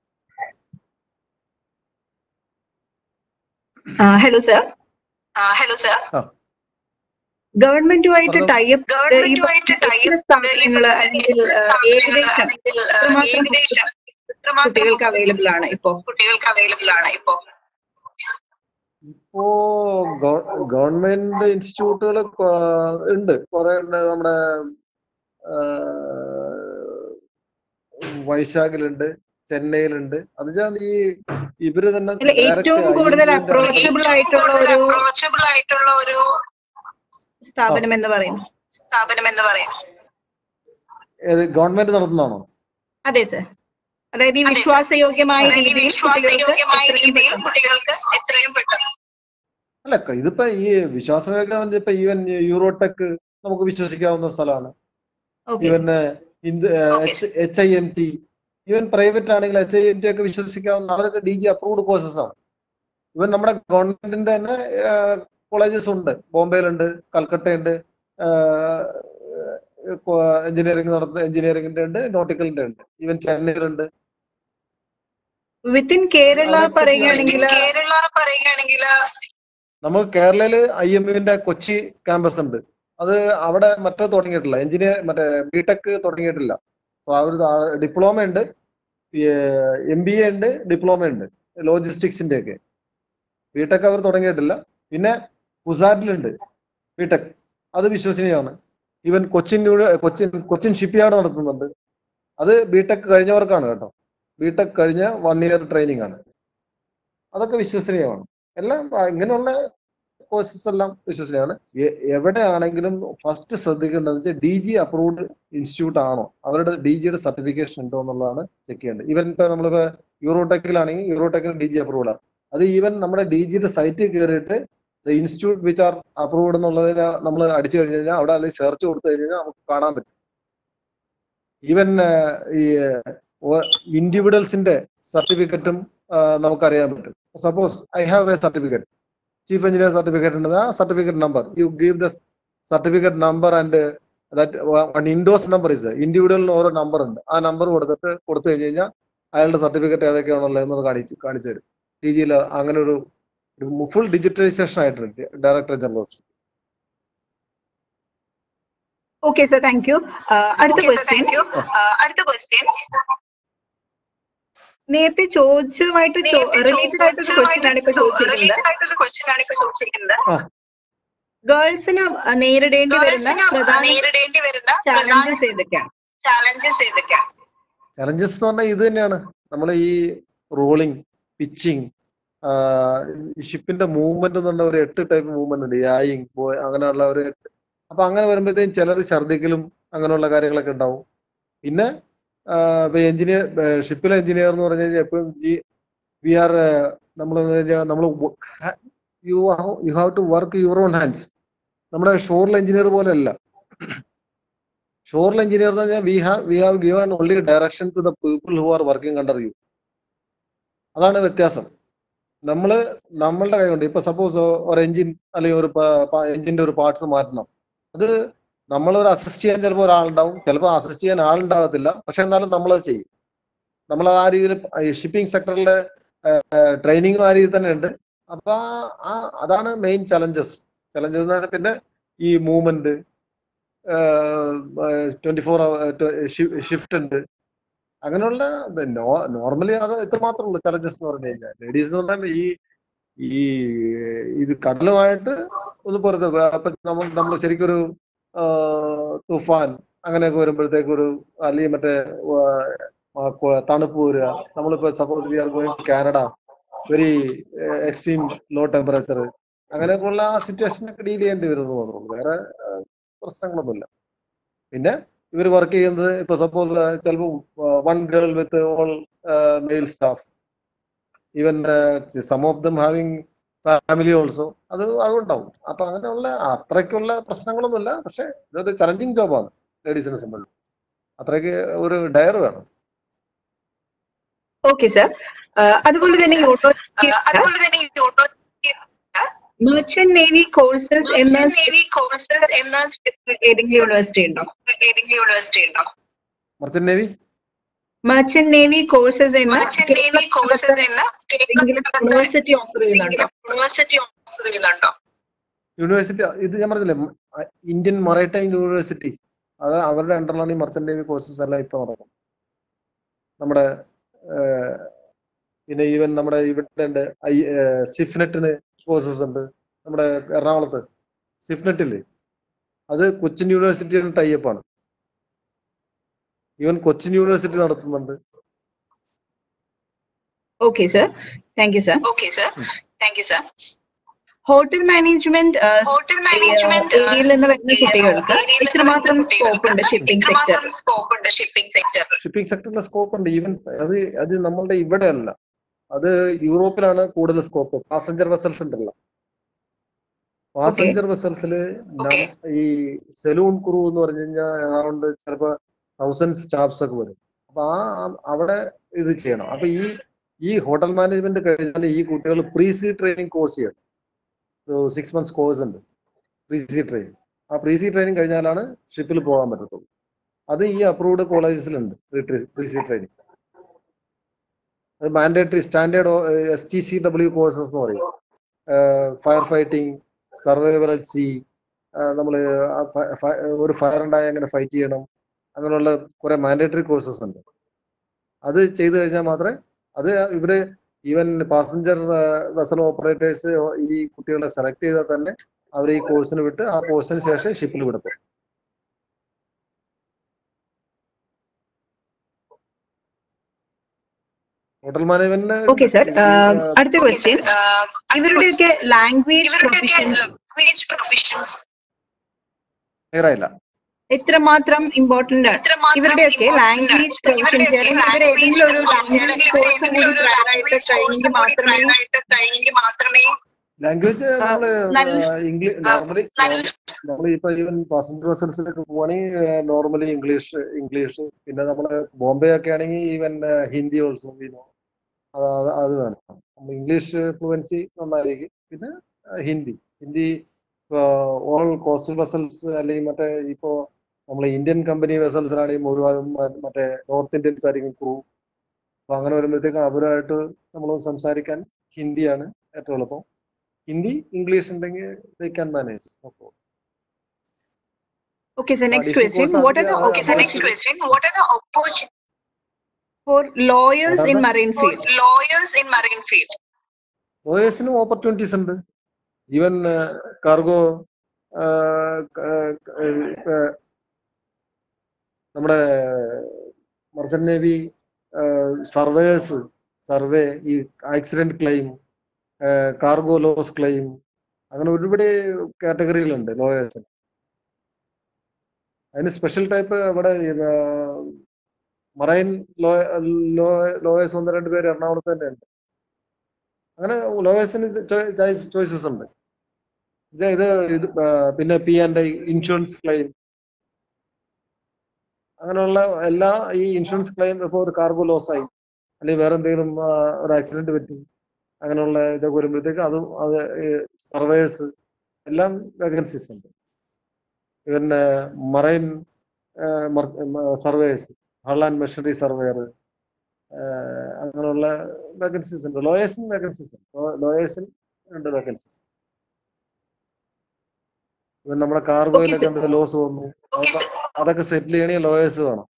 ഹലോ സർ ഹലോ സർ ഗവൺമെന്റുമായിട്ട് പറഞ്ഞോ. ടൈപ്പ് ഗവൺമെന്റുമായിട്ട് എത്ര സ്ഥാപനങ്ങൾ അല്ലെങ്കിൽ ആ, ഏകദേശം എത്രമാത്രം ഏകദേശം കുട്ടികൾക്ക് അവൈലബിൾ ആണ് ഇപ്പോ കുട്ടികൾക്ക് അവൈലബിൾ ആണ് ഇപ്പോ ഇപ്പോ ഗവൺമെന്റ് ഇൻസ്റ്റിറ്റ്യൂട്ടുകൾ ഉണ്ട് കുറെ ഉണ്ട് നമ്മുടെ ആ, വൈശാഖിലുണ്ട് ചെന്നൈയിലുണ്ട് അത് വെച്ചാൽ ഈ ഇവര് തന്നെ അല്ല ഏറ്റവും direct കൂടുതൽ IMD ന്റെ അപ്രോച്ചബിൾ ആയിട്ടുള്ള ഒരു അപ്രോച്ചബിൾ ആയിട്ടുള്ള ഒരു സ്ഥാപനം എന്ന് പറയുന്നു സ്ഥാപനം എന്ന് പറയാം ഏത് ഗവൺമെന്റ് നടത്തുന്നതാണോ അതെ സർ അതായത് ഈ അതെ, sir. വിശ്വാസയോഗ്യമായ അതായത് രീതിയിൽ വിശ്വാസയോഗ്യമായ കുട്ടികൾക്ക് രീതിയിൽ എത്രയും കുട്ടികൾക്ക് എത്രയും പെട്ടെന്ന് അല്ല ക- ഇതിപ്പോ ഈ വിശ്വാസയോഗ്യം ഇപ്പൊ ഈവൻ യൂറോടെക് നമുക്ക് വിശ്വസിക്കാവുന്ന സ്ഥലമാണ് okay even Okay, H I M T even private ആണെങ്കിൽ എച്ച് ഐ എം ടി ഒക്കെ വിശ്വസിക്കാവുന്ന അവരൊക്കെ ഡി ജി അപ്രൂവ്ഡ് കോഴ്സസ് ആണ് ഇവൻ നമ്മുടെ ഗവൺമെന്റിന്റെ തന്നെ കോളേജസ് ഉണ്ട് ബോംബെയിലുണ്ട് കൽക്കട്ടയുണ്ട് എഞ്ചിനീയറിംഗ് നടത്തുന്ന എഞ്ചിനീയറിംഗിന്റെ ഉണ്ട് നോട്ടിക്കലിന്റെ ഉണ്ട് ഈവൻ ചെന്നൈയിലുണ്ട് വിത്തിൻ കേരള അതൊക്കെ പറയുകയാണെങ്കിൽ കേരള പറയുകയാണെങ്കിൽ നമുക്ക് കേരളയില് ഐ എം യുവിന്റെ കൊച്ചി ക്യാമ്പസ് ഉണ്ട് അത് അവിടെ മറ്റേ തുടങ്ങിയിട്ടില്ല എഞ്ചിനീയർ മറ്റേ ബിടെക് തുടങ്ങിയിട്ടില്ല അപ്പൊ അവർ ഡിപ്ലോമ ഉണ്ട് എം ബി എ ഉണ്ട് ഡിപ്ലോമ ഉണ്ട് ലോജിസ്റ്റിക്സിന്റെ ഒക്കെ ബിടെക് അവർ തുടങ്ങിയിട്ടില്ല പിന്നെ കുസാറ്റിലുണ്ട് ബിടെക് അത് വിശ്വസനീയമാണ് ഈവൻ കൊച്ചിൻ യൂണി- കൊച്ചിൻ കൊച്ചിൻ ഷിപ്പ് യാർഡ് നടത്തുന്നുണ്ട് അത് ബിടെക് കഴിഞ്ഞവർക്കാണ് കേട്ടോ ബിടെക് കഴിഞ്ഞ വൺ ഇയർ ട്രെയിനിങ് ആണ് അതൊക്കെ വിശ്വസനീയമാണ് എല്ലാം ആ, ഇങ്ങനെയുള്ള കോഴ്സസ് എല്ലാം വിശ്വസനീയമാണ് എ- എവിടെയാണെങ്കിലും ഫസ്റ്റ് ശ്രദ്ധിക്കേണ്ടത് വെച്ചാൽ ഡി ജി അപ്രൂവ്ഡ് ഇൻസ്റ്റിറ്റ്യൂട്ട് ആണോ അവരുടെ ഡി ജിയുടെ സർട്ടിഫിക്കേഷൻ ഉണ്ടോ എന്നുള്ളതാണ് ചെക്ക് ചെയ്യേണ്ടത് ഈവൻ ഇപ്പൊ നമ്മളിപ്പോ യൂറോടെക്കിലാണെങ്കിൽ യൂറോടെക്കിന് ഡി ജി അപ്രൂവ്ഡ് ആണ് അത് ഈവൻ നമ്മുടെ ഡി ജിയുടെ സൈറ്റിൽ കയറിയിട്ട് ഇൻസ്റ്റിറ്റ്യൂട്ട് വിച്ച് ആർ അപ്രൂവ്ഡ് എന്നുള്ളതിന് നമ്മൾ അടിച്ചു കഴിഞ്ഞ് കഴിഞ്ഞാൽ അവിടെ അല്ലെങ്കിൽ സെർച്ച് കൊടുത്തു കഴിഞ്ഞാൽ നമുക്ക് കാണാൻ പറ്റും ഈവൻ ഈ ഇൻഡിവിജ്വൽസിന്റെ സർട്ടിഫിക്കറ്റും നമുക്കറിയാൻ പറ്റും suppose I have a certificate chief engineer certificate ഉണ്ട് ആ certificate number you give the certificate number and that one INDoS number is ഇൻഡിവിജ്വലിന് ഓരോ നമ്പർ ഉണ്ട് ആ നമ്പർ കൊടുത്തിട്ട് കൊടുത്തു കഴിഞ്ഞ് കഴിഞ്ഞാൽ അയാളുടെ സർട്ടിഫിക്കറ്റ് ഏതൊക്കെയാണുള്ളത് എന്നത് കാണിച്ചു കാണിച്ചു തരും ടി ജിയിൽ അങ്ങനെ ഒരു ഫുൾ ഡിജിറ്റലൈസേഷൻ ആയിട്ടുണ്ട് director general of okay sir thank you അടുത്ത ക്വസ്റ്റ്യൻ താങ്ക് യു അടുത്ത ക്വസ്റ്റ്യൻ നേരത്തെ ചോദിച്ചതുമായിട്ട് റിലേറ്റഡ് ആയിട്ടൊരു ക്വസ്റ്റ്യൻ ആണ് ഇപ്പൊ ചോദിച്ചിരിക്കുന്നത് റിലേറ്റഡ് ആയിട്ടുള്ള ക്വസ്റ്റ്യൻ ആണ് ഇപ്പൊ ചോദിച്ചിരിക്കുന്നത് ഗേൾസിന് നേരിടേണ്ടി വരുന്ന ഗേൾസിന് പ്രധാന നേരിടേണ്ടി വരുന്ന ചാലഞ്ചസ് ഏതൊക്കെയാണ് ചാലഞ്ചസ് ഏതൊക്കെയാണ് ചലഞ്ചസ് എന്ന് പറഞ്ഞാൽ ഇത് തന്നെയാണ് നമ്മൾ ഈ റോളിംഗ് പിച്ചിങ് ഷിപ്പിന്റെ മൂവ്മെന്റ് എന്ന് പറഞ്ഞ ഒരു എട്ട് ടൈപ്പ് മൂവ്മെന്റ് ഉണ്ട് യായിങ് ബോയ് അങ്ങനെയുള്ള ഒരു എട്ട് അപ്പൊ അങ്ങനെ വരുമ്പോഴത്തേക്കും ചിലർ ഛർദിക്കലും അങ്ങനെയുള്ള കാര്യങ്ങളൊക്കെ ഉണ്ടാവും പിന്നെ ഇപ്പൊ എഞ്ചിനീയർ ഷിപ്പിലെ എഞ്ചിനീയർ എന്ന് പറഞ്ഞു കഴിഞ്ഞാൽ എപ്പോഴും ഈ വി ആർ നമ്മൾ നമ്മൾ you you have to work your on hands നമ്മുടെ ഷോറിൽ എഞ്ചിനീയർ പോലെ അല്ല ഷോറിൽ എഞ്ചിനീയർ എന്ന് പറഞ്ഞാൽ we have we have given only direction to the people who are working under you അതാണ് വ്യത്യാസം നമ്മള് നമ്മളുടെ കൈ കൊണ്ട് ഇപ്പൊ സപ്പോസ് ഒരു എഞ്ചിൻ അല്ലെങ്കിൽ ഒരു എഞ്ചിന്റെ ഒരു പാർട്സ് മാറ്റണം അത് നമ്മൾ ഒരു അസിസ്റ്റ് ചെയ്യാൻ ചിലപ്പോൾ ഒരാളുണ്ടാവും ചിലപ്പോൾ അസിസ്റ്റ് ചെയ്യാൻ ആളുണ്ടാകത്തില്ല പക്ഷെ എന്നാലും നമ്മളത് ചെയ്യും നമ്മൾ ആ രീതിയിൽ ഷിപ്പിംഗ് സെക്ടറിലെ ട്രെയിനിങ് ആ രീതിയിൽ തന്നെ ഉണ്ട് അപ്പൊ ആ- ആ അതാണ് മെയിൻ ചലഞ്ചസ് ചലഞ്ചസ് എന്ന് പറഞ്ഞാൽ പിന്നെ ഈ മൂവ്മെന്റ് ട്വന്റി ഫോർ ഷിഫ്റ്റ് ഉണ്ട് അങ്ങനെയുള്ള നോർമലി അത് ഇത്ര മാത്രമേ ഉള്ളൂ ചലഞ്ചസ് എന്ന് പറഞ്ഞു കഴിഞ്ഞാൽ ലേഡീസ് എന്ന് പറഞ്ഞാൽ ഈ ഈ ഇത് കടലുമായിട്ട് ഒന്ന് പുറത്ത് അപ്പൊ നമ്മൾ നമ്മൾ ശരിക്കൊരു ആ, തുഫാൻ അങ്ങനെയൊക്കെ വരുമ്പോഴത്തേക്ക് ഒരു അല്ലെങ്കിൽ മറ്റേ ആ, ആ, കൊ- തണുപ്പ് വരിക നമ്മളിപ്പോ suppose we are going Canada very extreme low temperature അങ്ങനെയൊക്കെയുള്ള ആ സിറ്റുവേഷനൊക്കെ ഡീൽ ചെയ്യേണ്ടി വരുന്നു മാത്രമേ വേറെ ആ, പ്രശ്നങ്ങളൊന്നുമില്ല പിന്നെ ഇവർ വർക്ക് ചെയ്യുന്നത് ഇപ്പൊ സപ്പോസ് ചിലപ്പോൾ one girl with all male staff even some of them having family also അത് അതുണ്ടാവും അപ്പൊ അങ്ങനെയുള്ള അത്രയ്ക്കുള്ള പ്രശ്നങ്ങളൊന്നുമില്ല പക്ഷെ ഇതൊരു ചലഞ്ചിങ് ജോബാണ് ലേഡീസിനെ സംബന്ധിച്ച് അത്രയ്ക്ക് ഒരു ഡയർ വേണം ഓക്കെ സർ അതുപോലെ തന്നെ അതുപോലെ തന്നെ ഈ ഓട്ടോ മെർച്ചന്റ് നേവി കോഴ്സസ് എന്ന നേവി കോഴ്സസ് എന്ന ഏതെങ്കിലും യൂണിവേഴ്സിറ്റി ഉണ്ടോ ഏതെങ്കിലും യൂണിവേഴ്സിറ്റി ഉണ്ടോ merchant navy merchant navy courses എന്ന മർച്ചന്റ് നേവി കോഴ്സസ് എന്ന ഏതെങ്കിലും യൂണിവേഴ്സിറ്റി ഓഫർ ചെയ്യുന്നുണ്ടോ യൂണിവേഴ്സിറ്റി ഓഫർ ചെയ്യുന്നുണ്ടോ യൂണിവേഴ്സിറ്റി ഇത് ഞാൻ പറഞ്ഞില്ലേ മ- ഇന്ത്യൻ മറൈറ്റൈം യൂണിവേഴ്സിറ്റി അത് അവരുടെ അണ്ടറിലാണ് ഈ മർച്ചന്റ് നേവി കോഴ്സസ് എല്ലാം ഇപ്പൊ നടക്കുന്നത് നമ്മുടെ ഏഹ്, പിന്നെ ഈവൻ നമ്മുടെ ഇവിടെ ഉണ്ട് ഐ സിഫ്നെറ്റിന് കോഴ്സസ് ഉണ്ട് നമ്മുടെ എറണാകുളത്ത് സിഫ്നെറ്റില്ലേ അത് കൊച്ചിൻ യൂണിവേഴ്സിറ്റിയുടെ ടൈപ്പ് ആണ് ഈവൻ കൊച്ചിൻ യൂണിവേഴ്സിറ്റി നടത്തുന്നുണ്ട് okay sir thank you sir okay sir thank you sir hotel management hotel management ഏരിയയിൽ നിന്ന് വരുന്ന കുട്ടികൾക്ക് ഇത്രമാത്രം സ്കോപ്പ് ഉണ്ട് ഷിപ്പിംഗ് സെക്ടറിൽ സ്കോപ്പ് ഉണ്ട് ഷിപ്പിംഗ് സെക്ടറിൽ ഷിപ്പിംഗ് സെക്ടറിലെ സ്കോപ്പ് ഉണ്ട് ഈവൻ അത് അത് നമ്മളുടെ ഇവിടെ അല്ല അത് യൂറോപ്പിലാണ് കൂടുതൽ സ്കോപ്പ് പാസഞ്ചർ വെസൽസ് ഉണ്ടല്ലോ പാസഞ്ചർ വെസൽസില് Okay. ഈ സെലൂൺ ക്രൂ എന്ന് പറഞ്ഞു കഴിഞ്ഞാൽ അറൗണ്ട് ചിലപ്പോ തൗസൻഡ് സ്റ്റാഫ്സ് ഒക്കെ വരും അപ്പൊ ആ ആ- അവിടെ ഇത് ചെയ്യണം അപ്പൊ ഈ ഈ ഹോട്ടൽ മാനേജ്മെന്റ് കഴിഞ്ഞാൽ ഈ കുട്ടികൾ പ്രീ സി ട്രെയിനിങ് കോഴ്സ് ചെയ്യണം സിക്സ് മന്ത്സ് കോഴ്സ് ഉണ്ട് പ്രീ സി ട്രെയിനിങ് ആ പ്രീ സി ട്രെയിനിങ് കഴിഞ്ഞാലാണ് ഷിപ്പിൽ പോകാൻ പറ്റത്തുള്ളൂ അത് ഈ അപ്രൂവ്ഡ് കോളേജസിലുണ്ട് പ്രീ സി ട്രെയിനിങ് അത് mandatory standard S T C W courses എന്ന് പറയും fire fighting survival at sea നമ്മൾ ഒരു ഫയർ ഉണ്ടായാൽ എങ്ങനെ ഫൈറ്റ് ചെയ്യണം അങ്ങനെയുള്ള കുറെ മാൻഡേറ്ററി കോഴ്സസ് ഉണ്ട് അത് ചെയ്തു കഴിഞ്ഞാൽ മാത്രമേ അത് ഇവര് ഈവൻ പാസഞ്ചർ വെസൽ ഓപ്പറേറ്റേഴ്സ് ഈ കുട്ടികളെ സെലക്ട് ചെയ്താൽ തന്നെ അവർ ഈ കോഴ്സിന് വിട്ട് ആ കോഴ്സിന് ശേഷം ഷിപ്പിൽ വിടത്തും ഹോട്ടൽ മാനേജ്മെന്റിന് ഓക്കെ സർ അടുത്ത ക്വസ്റ്റ്യൻ ഇവരുടെയൊക്കെ language professions language professions clear ആയില്ല എത്രമാത്രം ഇമ്പോർട്ടന്റ് ആണ് ഇവരുടെയൊക്കെ ലാംഗ്വേജ് പ്രൊഫഷൻസ് ഇവർ ഏതെങ്കിലും ഒരു ലാംഗ്വേജ് കോഴ്സും കൂടി ട്രയൽ ആയിട്ട് കഴിഞ്ഞെങ്കിൽ മാത്രമേ കഴിഞ്ഞെങ്കിൽ മാത്രമേ ലാംഗ്വേജ് നമ്മള് നല്ല- ഇംഗ്ലീഷ് നോർമലി നമ്മൾ ഇപ്പൊ ഈവൻ പാസഞ്ചർ വെസൽസിലൊക്കെ പോവാണെങ്കിൽ നോർമലി ഇംഗ്ലീഷ് ഇംഗ്ലീഷ് പിന്നെ നമ്മള് ബോംബെ ഒക്കെ ആണെങ്കിൽ ഈവൻ ഹിന്ദി ഓൾസോ വിനോ അത് അത് വേണം നമ്മൾ ഇംഗ്ലീഷ് ഫ്ലുവൻസി നന്നായിരിക്കും പിന്നെ ആ, Hindi Hindi all coastal vessels അല്ലെങ്കിൽ മറ്റേ ഇപ്പോ നമ്മൾ ഇന്ത്യൻ കമ്പനി വെസൽസിലാണെങ്കിൽ മുഴുവനും മ- മറ്റേ നോർത്ത് ഇന്ത്യൻസ് ആയിരിക്കും ക്രൂ അപ്പൊ അങ്ങനെ വരുമ്പോഴത്തേക്ക് അവരുമായിട്ട് നമ്മൾ സംസാരിക്കാൻ ഹിന്ദിയാണ് ഏറ്റവും എളുപ്പം ഹിന്ദി ഇംഗ്ലീഷ് ഉണ്ടെങ്കിൽ they can manage okay sir next Additional question course what are the ആണെങ്കിൽ Okay, so next question. What are the opportunities for lawyers in അതാണ് marine for field lawyers in marine field? ലോയേഴ്സിനും ഓപ്പർച്യൂണിറ്റീസ് ഉണ്ട് ഈവൻ കാർഗോ നമ്മുടെ മർച്ചന്റ് നേവി സർവേയേഴ്സ് സർവേ ഈ accident claim cargo loss claim അങ്ങനെ ഒരുപാട് കാറ്റഗറികളുണ്ട് ലോയേഴ്സിന് അതിന് സ്പെഷ്യൽ ടൈപ്പ് അവിടെ മറൈൻ ലോ ലോയേഴ്സ് ഒന്ന് രണ്ട് പേര് എറണാകുളത്ത് തന്നെ ഉണ്ട് അങ്ങനെ ലോയേഴ്സിന് ചോയ്സസ് ഉണ്ട് ഇത് ഇത് ഇത് ആ, പിന്നെ P and I insurance claim അങ്ങനെയുള്ള എല്ലാ ഈ ഇൻഷുറൻസ് ക്ലെയിം ഇപ്പോൾ ഒരു കാർഗോ ലോസ് ആയി അല്ലെങ്കിൽ വേറെ എന്തെങ്കിലും ആ, ഒരു ആക്സിഡന്റ് പറ്റി അങ്ങനെയുള്ള ഇതൊക്കെ വരുമ്പോഴത്തേക്ക് അതും അത് സർവേയേഴ്സ് എല്ലാം വേക്കൻസീസ് ഉണ്ട് പിന്നെ marine surveyors hull and machinery surveyor അങ്ങനെയുള്ള വേക്കൻസീസ് ഉണ്ട് ലോയേഴ്സിന് വേക്കൻസീസ് ഉണ്ട് ലോയേഴ്സിന് രണ്ട് വേക്കൻസീസ് ഇവൻ നമ്മുടെ കാർഗോയിലൊക്കെ എന്തെങ്കിലും ലോസ് വന്നു Okay, അതൊക്കെ അതൊക്കെ സെറ്റിൽ ചെയ്യണമെങ്കിൽ ലോയേഴ്സ് വേണം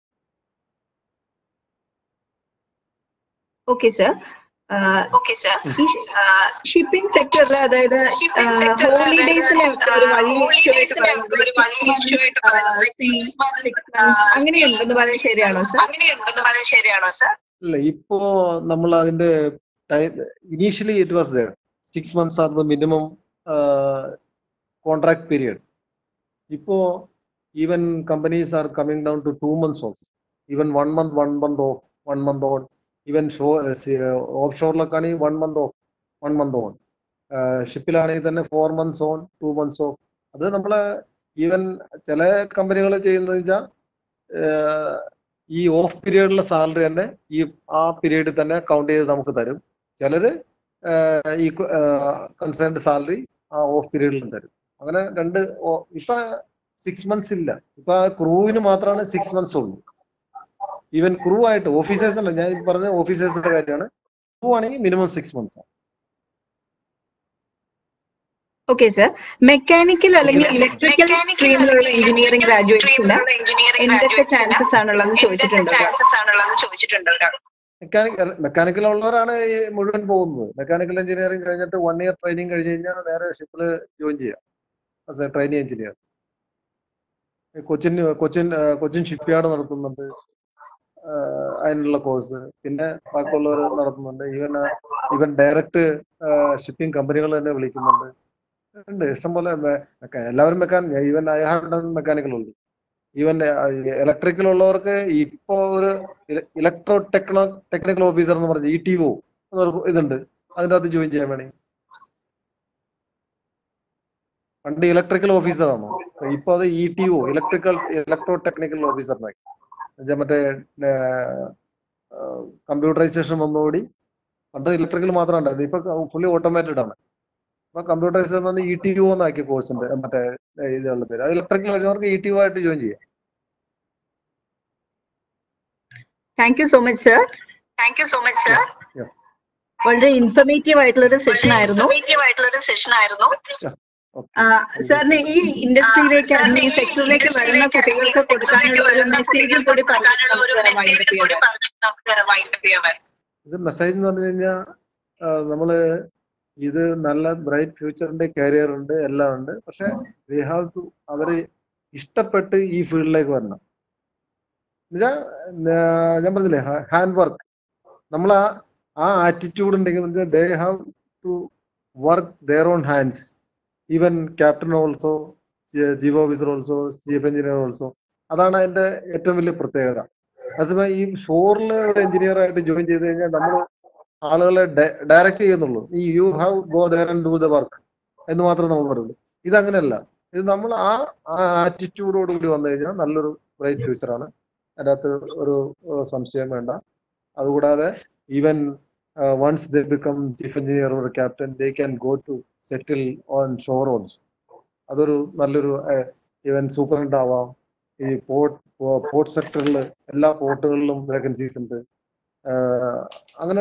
ഓക്കെ സർ Okay, sir. ഈ ഷിപ്പിംഗ് സെക്ടറിൽ അതായത് Shipping sector, ഹോളിഡേയ്സിലൊക്കെ ഒരു വലിയ ഇഷ്യൂ ആയിട്ട് holidays പറയുന്നത് ഒരു വലിയ issue ആയിട്ട് പറയുന്നത് six six months, six months അങ്ങനെയുണ്ടെന്ന് പറയുന്നത് ശരിയാണോ സർ അങ്ങനെയുണ്ടെന്ന് പറയുന്നത് ശരിയാണോ സർ ഇല്ല ഇപ്പോ നമ്മൾ അതിന്റെ time initially it was there six months are the minimum contract period ഇപ്പോ even companies are coming down to two months also even one month one month off one month on even shore off ഷോറിലൊക്കെ ആണെങ്കിൽ one month off one month on ഷിപ്പിലാണെങ്കിൽ തന്നെ four months on two months off അത് നമ്മളെ ഈവൻ ചില കമ്പനികൾ ചെയ്യുന്നത് വെച്ചാൽ ഈ ഓഫ് പീരീഡിലെ സാലറി തന്നെ ഈ ആ പീരീഡിൽ തന്നെ കൗണ്ട് ചെയ്ത് നമുക്ക് തരും ചിലര് ആഹ് ഈ കൺസേൺഡ് സാലറി ആ ഓഫ് പീരീഡിലും തരും അങ്ങനെ രണ്ട് ഓ- ഇപ്പൊ സിക്സ് മന്ത്സ് ഇല്ല ഇപ്പൊ ക്രൂവിന് മാത്രമാണ് സിക്സ് മന്ത്സ് ഉള്ളൂ ഈവൻ ക്രൂ ആയിട്ട് ഓഫീസേഴ്സ് അല്ല ഞാൻ ഈ പറഞ്ഞ ഓഫീസേഴ്സിന്റെ കാര്യമാണ് ക്രൂ ആണെങ്കിൽ minimum six months okay sir mechanical അല്ലെങ്കിൽ ഇലക്ട്രിക്കൽ സ്ട്രീമിലുള്ള എഞ്ചിനീയറിംഗ് ഗ്രാജുവേറ്റ്സിന് എന്തൊക്കെ ചാൻസസ് ആണുള്ളതെന്ന് ചോദിച്ചിട്ടുണ്ട് ഒരാൾ. ചാൻസസ് ആണുള്ളതെന്ന് ചോദിച്ചിട്ടുണ്ട് ഒരാൾ മെക്കാനിക്കൽ മെക്കാനിക്കൽ ഉള്ളവരാണ് ഈ മുഴുവൻ പോകുന്നത് മെക്കാനിക്കൽ എഞ്ചിനീയറിംഗ് കഴിഞ്ഞിട്ട് വൺ ഇയർ ട്രെയിനിങ് കഴിഞ്ഞ് കഴിഞ്ഞാൽ നേരെ ഷിപ്പിൽ ജോയിൻ ചെയ്യാം as a training engineer Cochin Cochin ആ, കൊച്ചിൻ ഷിപ്പ് യാർഡ് നടത്തുന്നുണ്ട് ആ, അതിനുള്ള കോഴ്സ് പിന്നെ ബാക്കിയുള്ളവർ നടത്തുന്നുണ്ട് ഈവൻ ഈവൻ ഡയറക്റ്റ് ഷിപ്പിംഗ് കമ്പനികൾ തന്നെ വിളിക്കുന്നുണ്ട് ഉണ്ട് ഇഷ്ടംപോലെ മെ- മെക്ക- എല്ലാവരും മെക്കാൻ even I have done mechanical ഉണ്ട് ഈവൻ ഇലക്ട്രിക്കൽ ഉള്ളവർക്ക് ഇപ്പോ ഒരു ഇലക്ട്രോ ടെക്നോ ടെക്നിക്കൽ ഓഫീസർ എന്ന് പറഞ്ഞ ഇ ടി ഒ ഇതുണ്ട് അതിൻ്റെ അകത്ത് ജോയിൻ ചെയ്യാൻ വേണമെങ്കിൽ പണ്ട് ഇലക്ട്രിക്കൽ ഓഫീസർ ആണോ ഇപ്പൊ അത് E T O electrical electro technical officer എന്നാക്കി എന്നുവെച്ചാൽ മറ്റേ കമ്പ്യൂട്ടറൈസേഷൻ വന്നോടി പണ്ട് ഇലക്ട്രിക്കൽ മാത്രം ഉണ്ടായിരുന്നു ഇപ്പൊ ഫുള്ളി ഓട്ടോമേറ്റഡ് ആണ് അപ്പൊ കമ്പ്യൂട്ടറൈസേഷൻ വന്ന് ഇ ടി ഒ എന്നാക്കിയ കോഴ്സിന്റെ മറ്റേ ഏഹ്, ഇതുള്ള പേര് അത് ഇലക്ട്രിക്കൽ കഴിഞ്ഞവർക്ക് ഇ ടി ഒ ആയിട്ട് ജോയിൻ ചെയ്യാം thank you so much sir thank you so much sir വളരെ ഇൻഫർമേറ്റീവ് ആയിട്ടുള്ള ഒരു സെഷൻ ആയിരുന്നു ഇൻഫോർമേറ്റീവ് ആയിട്ടുള്ള ഒരു സെഷൻ ആയിരുന്നു ആ, സാറിന് ഈ ഇൻഡസ്ട്രിയിലേക്ക് അല്ലെങ്കിൽ ഈ സെക്ടറിലേക്ക് വരുന്ന കുട്ടികൾക്ക് കൊടുക്കാനുള്ള ഒരു മെസ്സേജും കൂടി പറഞ്ഞ് കൊടുക്കാനുള്ള ഒരു നമുക്ക് wind up മെസ്സേജ് കൂടി ചെയ്യാം. പറഞ്ഞ് നമുക്ക് വൈൻഡ് അപ്പ് ചെയ്യാൻ ഇത് മെസ്സേജ് എന്ന് പറഞ്ഞു കഴിഞ്ഞാൽ നമ്മള് ഇത് നല്ല ബ്രൈറ്റ് ഫ്യൂച്ചറിന്റെ കരിയർ ഉണ്ട് എല്ലാം ഉണ്ട് പക്ഷെ വി ഹാവ് ടു അവര് ഇഷ്ടപ്പെട്ട് ഈ ഫീൽഡിലേക്ക് വരണം എന്നുവെച്ചാ ഞാ- ഞാൻ പറഞ്ഞില്ലേ ഹാൻഡ് വർക്ക് നമ്മൾ ആ ആ ആറ്റിറ്റ്യൂഡ് ഉണ്ടെങ്കിൽ they have to work there on hands even captain also chief officer also chief engineer also അതാണ് അതിന്റെ ഏറ്റവും വലിയ പ്രത്യേകത അതേസമയം ഈ ഷോറിൽ ഒരു എഞ്ചിനീയർ ആയിട്ട് ജോയിൻ ചെയ്ത് കഴിഞ്ഞാൽ നമ്മൾ ആളുകളെ ഡയറക്റ്റ് ചെയ്യുന്നുള്ളൂ ഈ you have go there and do the work എന്ന് മാത്രമേ നമ്മൾ പറയുള്ളൂ ഇതങ്ങനെയല്ല ഇത് നമ്മൾ ആ ആ ആറ്റിറ്റ്യൂഡോട് കൂടി വന്നു കഴിഞ്ഞാൽ നല്ലൊരു ബ്രൈറ്റ് ഫ്യൂച്ചറാണ് അതിനകത്ത് ഒരു ഏഹ്, സംശയം വേണ്ട അതുകൂടാതെ even once they become chief engineer ഒരു captain they can go to settle on shore also അതൊരു നല്ലൊരു ഈവൻ സൂപ്രണ്ട് ആവാം ഈ പോർട്ട് പോർട്ട് സെക്ടറിൽ എല്ലാ പോർട്ടുകളിലും വേക്കൻസീസ് ഉണ്ട് ആഹ് അങ്ങനെ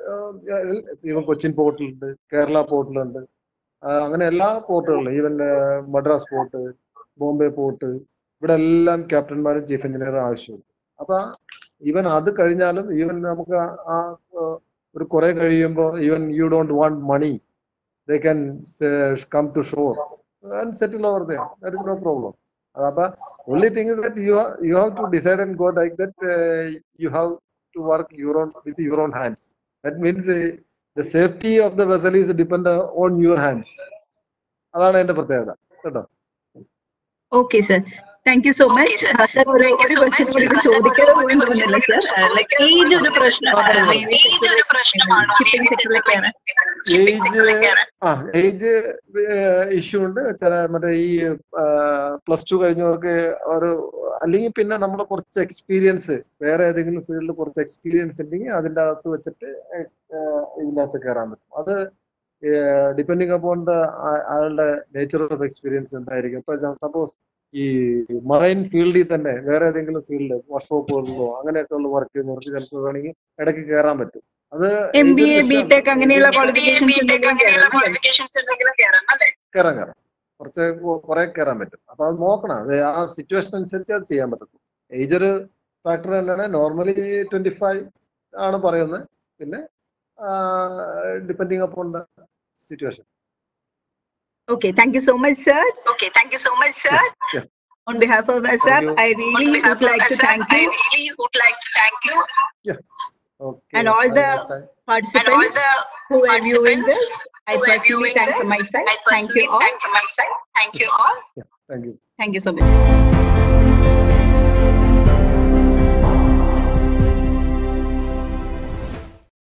ഈവൻ കൊച്ചിൻ പോർട്ടിലുണ്ട് കേരള പോർട്ടിലുണ്ട് ആഹ് അങ്ങനെ എല്ലാ പോർട്ടുകളിലും even Madras port Bombay port ഇവിടെ എല്ലാം ക്യാപ്റ്റന്മാരും ചീഫ് എഞ്ചിനീയറും ആവശ്യമുണ്ട് അപ്പൊ ഈവൻ അത് കഴിഞ്ഞാലും ഈവൻ നമുക്ക് ആ- ആ ആഹ് ഒരു കുറെ കഴിയുമ്പോൾ even you don't want money they can come to shore and settle over there that is no problem അപ്പൊ only thing is that you ha- you have to decide and go like that uh, you have to work your own with your own hands that means uh, the safety of the vessel is depend on your hands അതാണ് അതിന്റെ പ്രത്യേകത കേട്ടോ okay sir thank you so Okay, much sir. Sir ഒരു Thank you ഒരു so ക്വസ്റ്റ്യൻ much. കൂടി ഇത് ചോദിക്കാതെ പോയി തോന്നുന്നില്ല സർ ലൈക്ക് ഏജ് ഒരു പ്രശ്നമാണ് ഏജ് ഒരു പ്രശ്നമാണ് ഷിപ്പിംഗ് സെക്ടറിലേക്ക് കയറാൻ ഏജ് ആ ഏജ് ഇഷ്യൂ ഉണ്ട് ചില മറ്റേ ഈ പ്ലസ് ടു കഴിഞ്ഞവർക്ക് ഒരു അല്ലെങ്കിൽ പിന്നെ നമ്മൾ കുറച്ച് എക്സ്പീരിയൻസ് വേറെ ഏതെങ്കിലും ഫീൽഡിൽ കുറച്ച് എക്സ്പീരിയൻസ് ഉണ്ടെങ്കിൽ അതിൻ്റെ അകത്ത് വെച്ചിട്ട് ഏഹ് ഇതിനകത്ത് കയറാൻ പറ്റും അത് ഡിപ്പെൻഡിങ് അപ്പോൺ ദ ആളുടെ നേച്ചർ ഓഫ് എക്സ്പീരിയൻസ് എന്തായിരിക്കും ഇപ്പൊ സപ്പോസ് ഈ മറൈൻ ഫീൽഡിൽ തന്നെ വേറെ ഏതെങ്കിലും ഫീൽഡ് വർക്ക്ഷോപ്പുകളിലോ അങ്ങനെയൊക്കെ ഉള്ള വർക്ക് ചെയ്യുന്നവർക്ക് ചിലപ്പോൾ വേണമെങ്കിൽ ഇടയ്ക്ക് കയറാൻ പറ്റും അത് എം ബി എ ഏതൊരു ബി ടെക് അങ്ങനെയുള്ള BTech ക്വാളിഫിക്കേഷൻസ് അങ്ങനെയുള്ള qualifications എന്തെങ്കിലും കയറാം അല്ലേ കയറാൻ കയറാം കുറച്ച് കുറെ കയറാൻ പറ്റും അപ്പൊ അത് നോക്കണം അത് ആ സിറ്റുവേഷൻ അനുസരിച്ച് അത് ചെയ്യാൻ പറ്റത്തുള്ളൂ ഏജ് ഒരു ഫാക്ടർ തന്നെയാണ് നോർമലി ട്വന്റി ഫൈവ് ആണ് പറയുന്നത് പിന്നെ depending upon the situation Okay, thank you so much, sir. Okay, thank you so much, sir. Yeah. On behalf of us, sir, Thank you. I On really behalf would like of to us, sir, thank I you really would like to thank you okay And all the- and all participants the who are viewing participants this. I who are personally viewing thank from this. my side. I Thank you personally all. thank from my side. Thank you all. Thank you Thank you so much.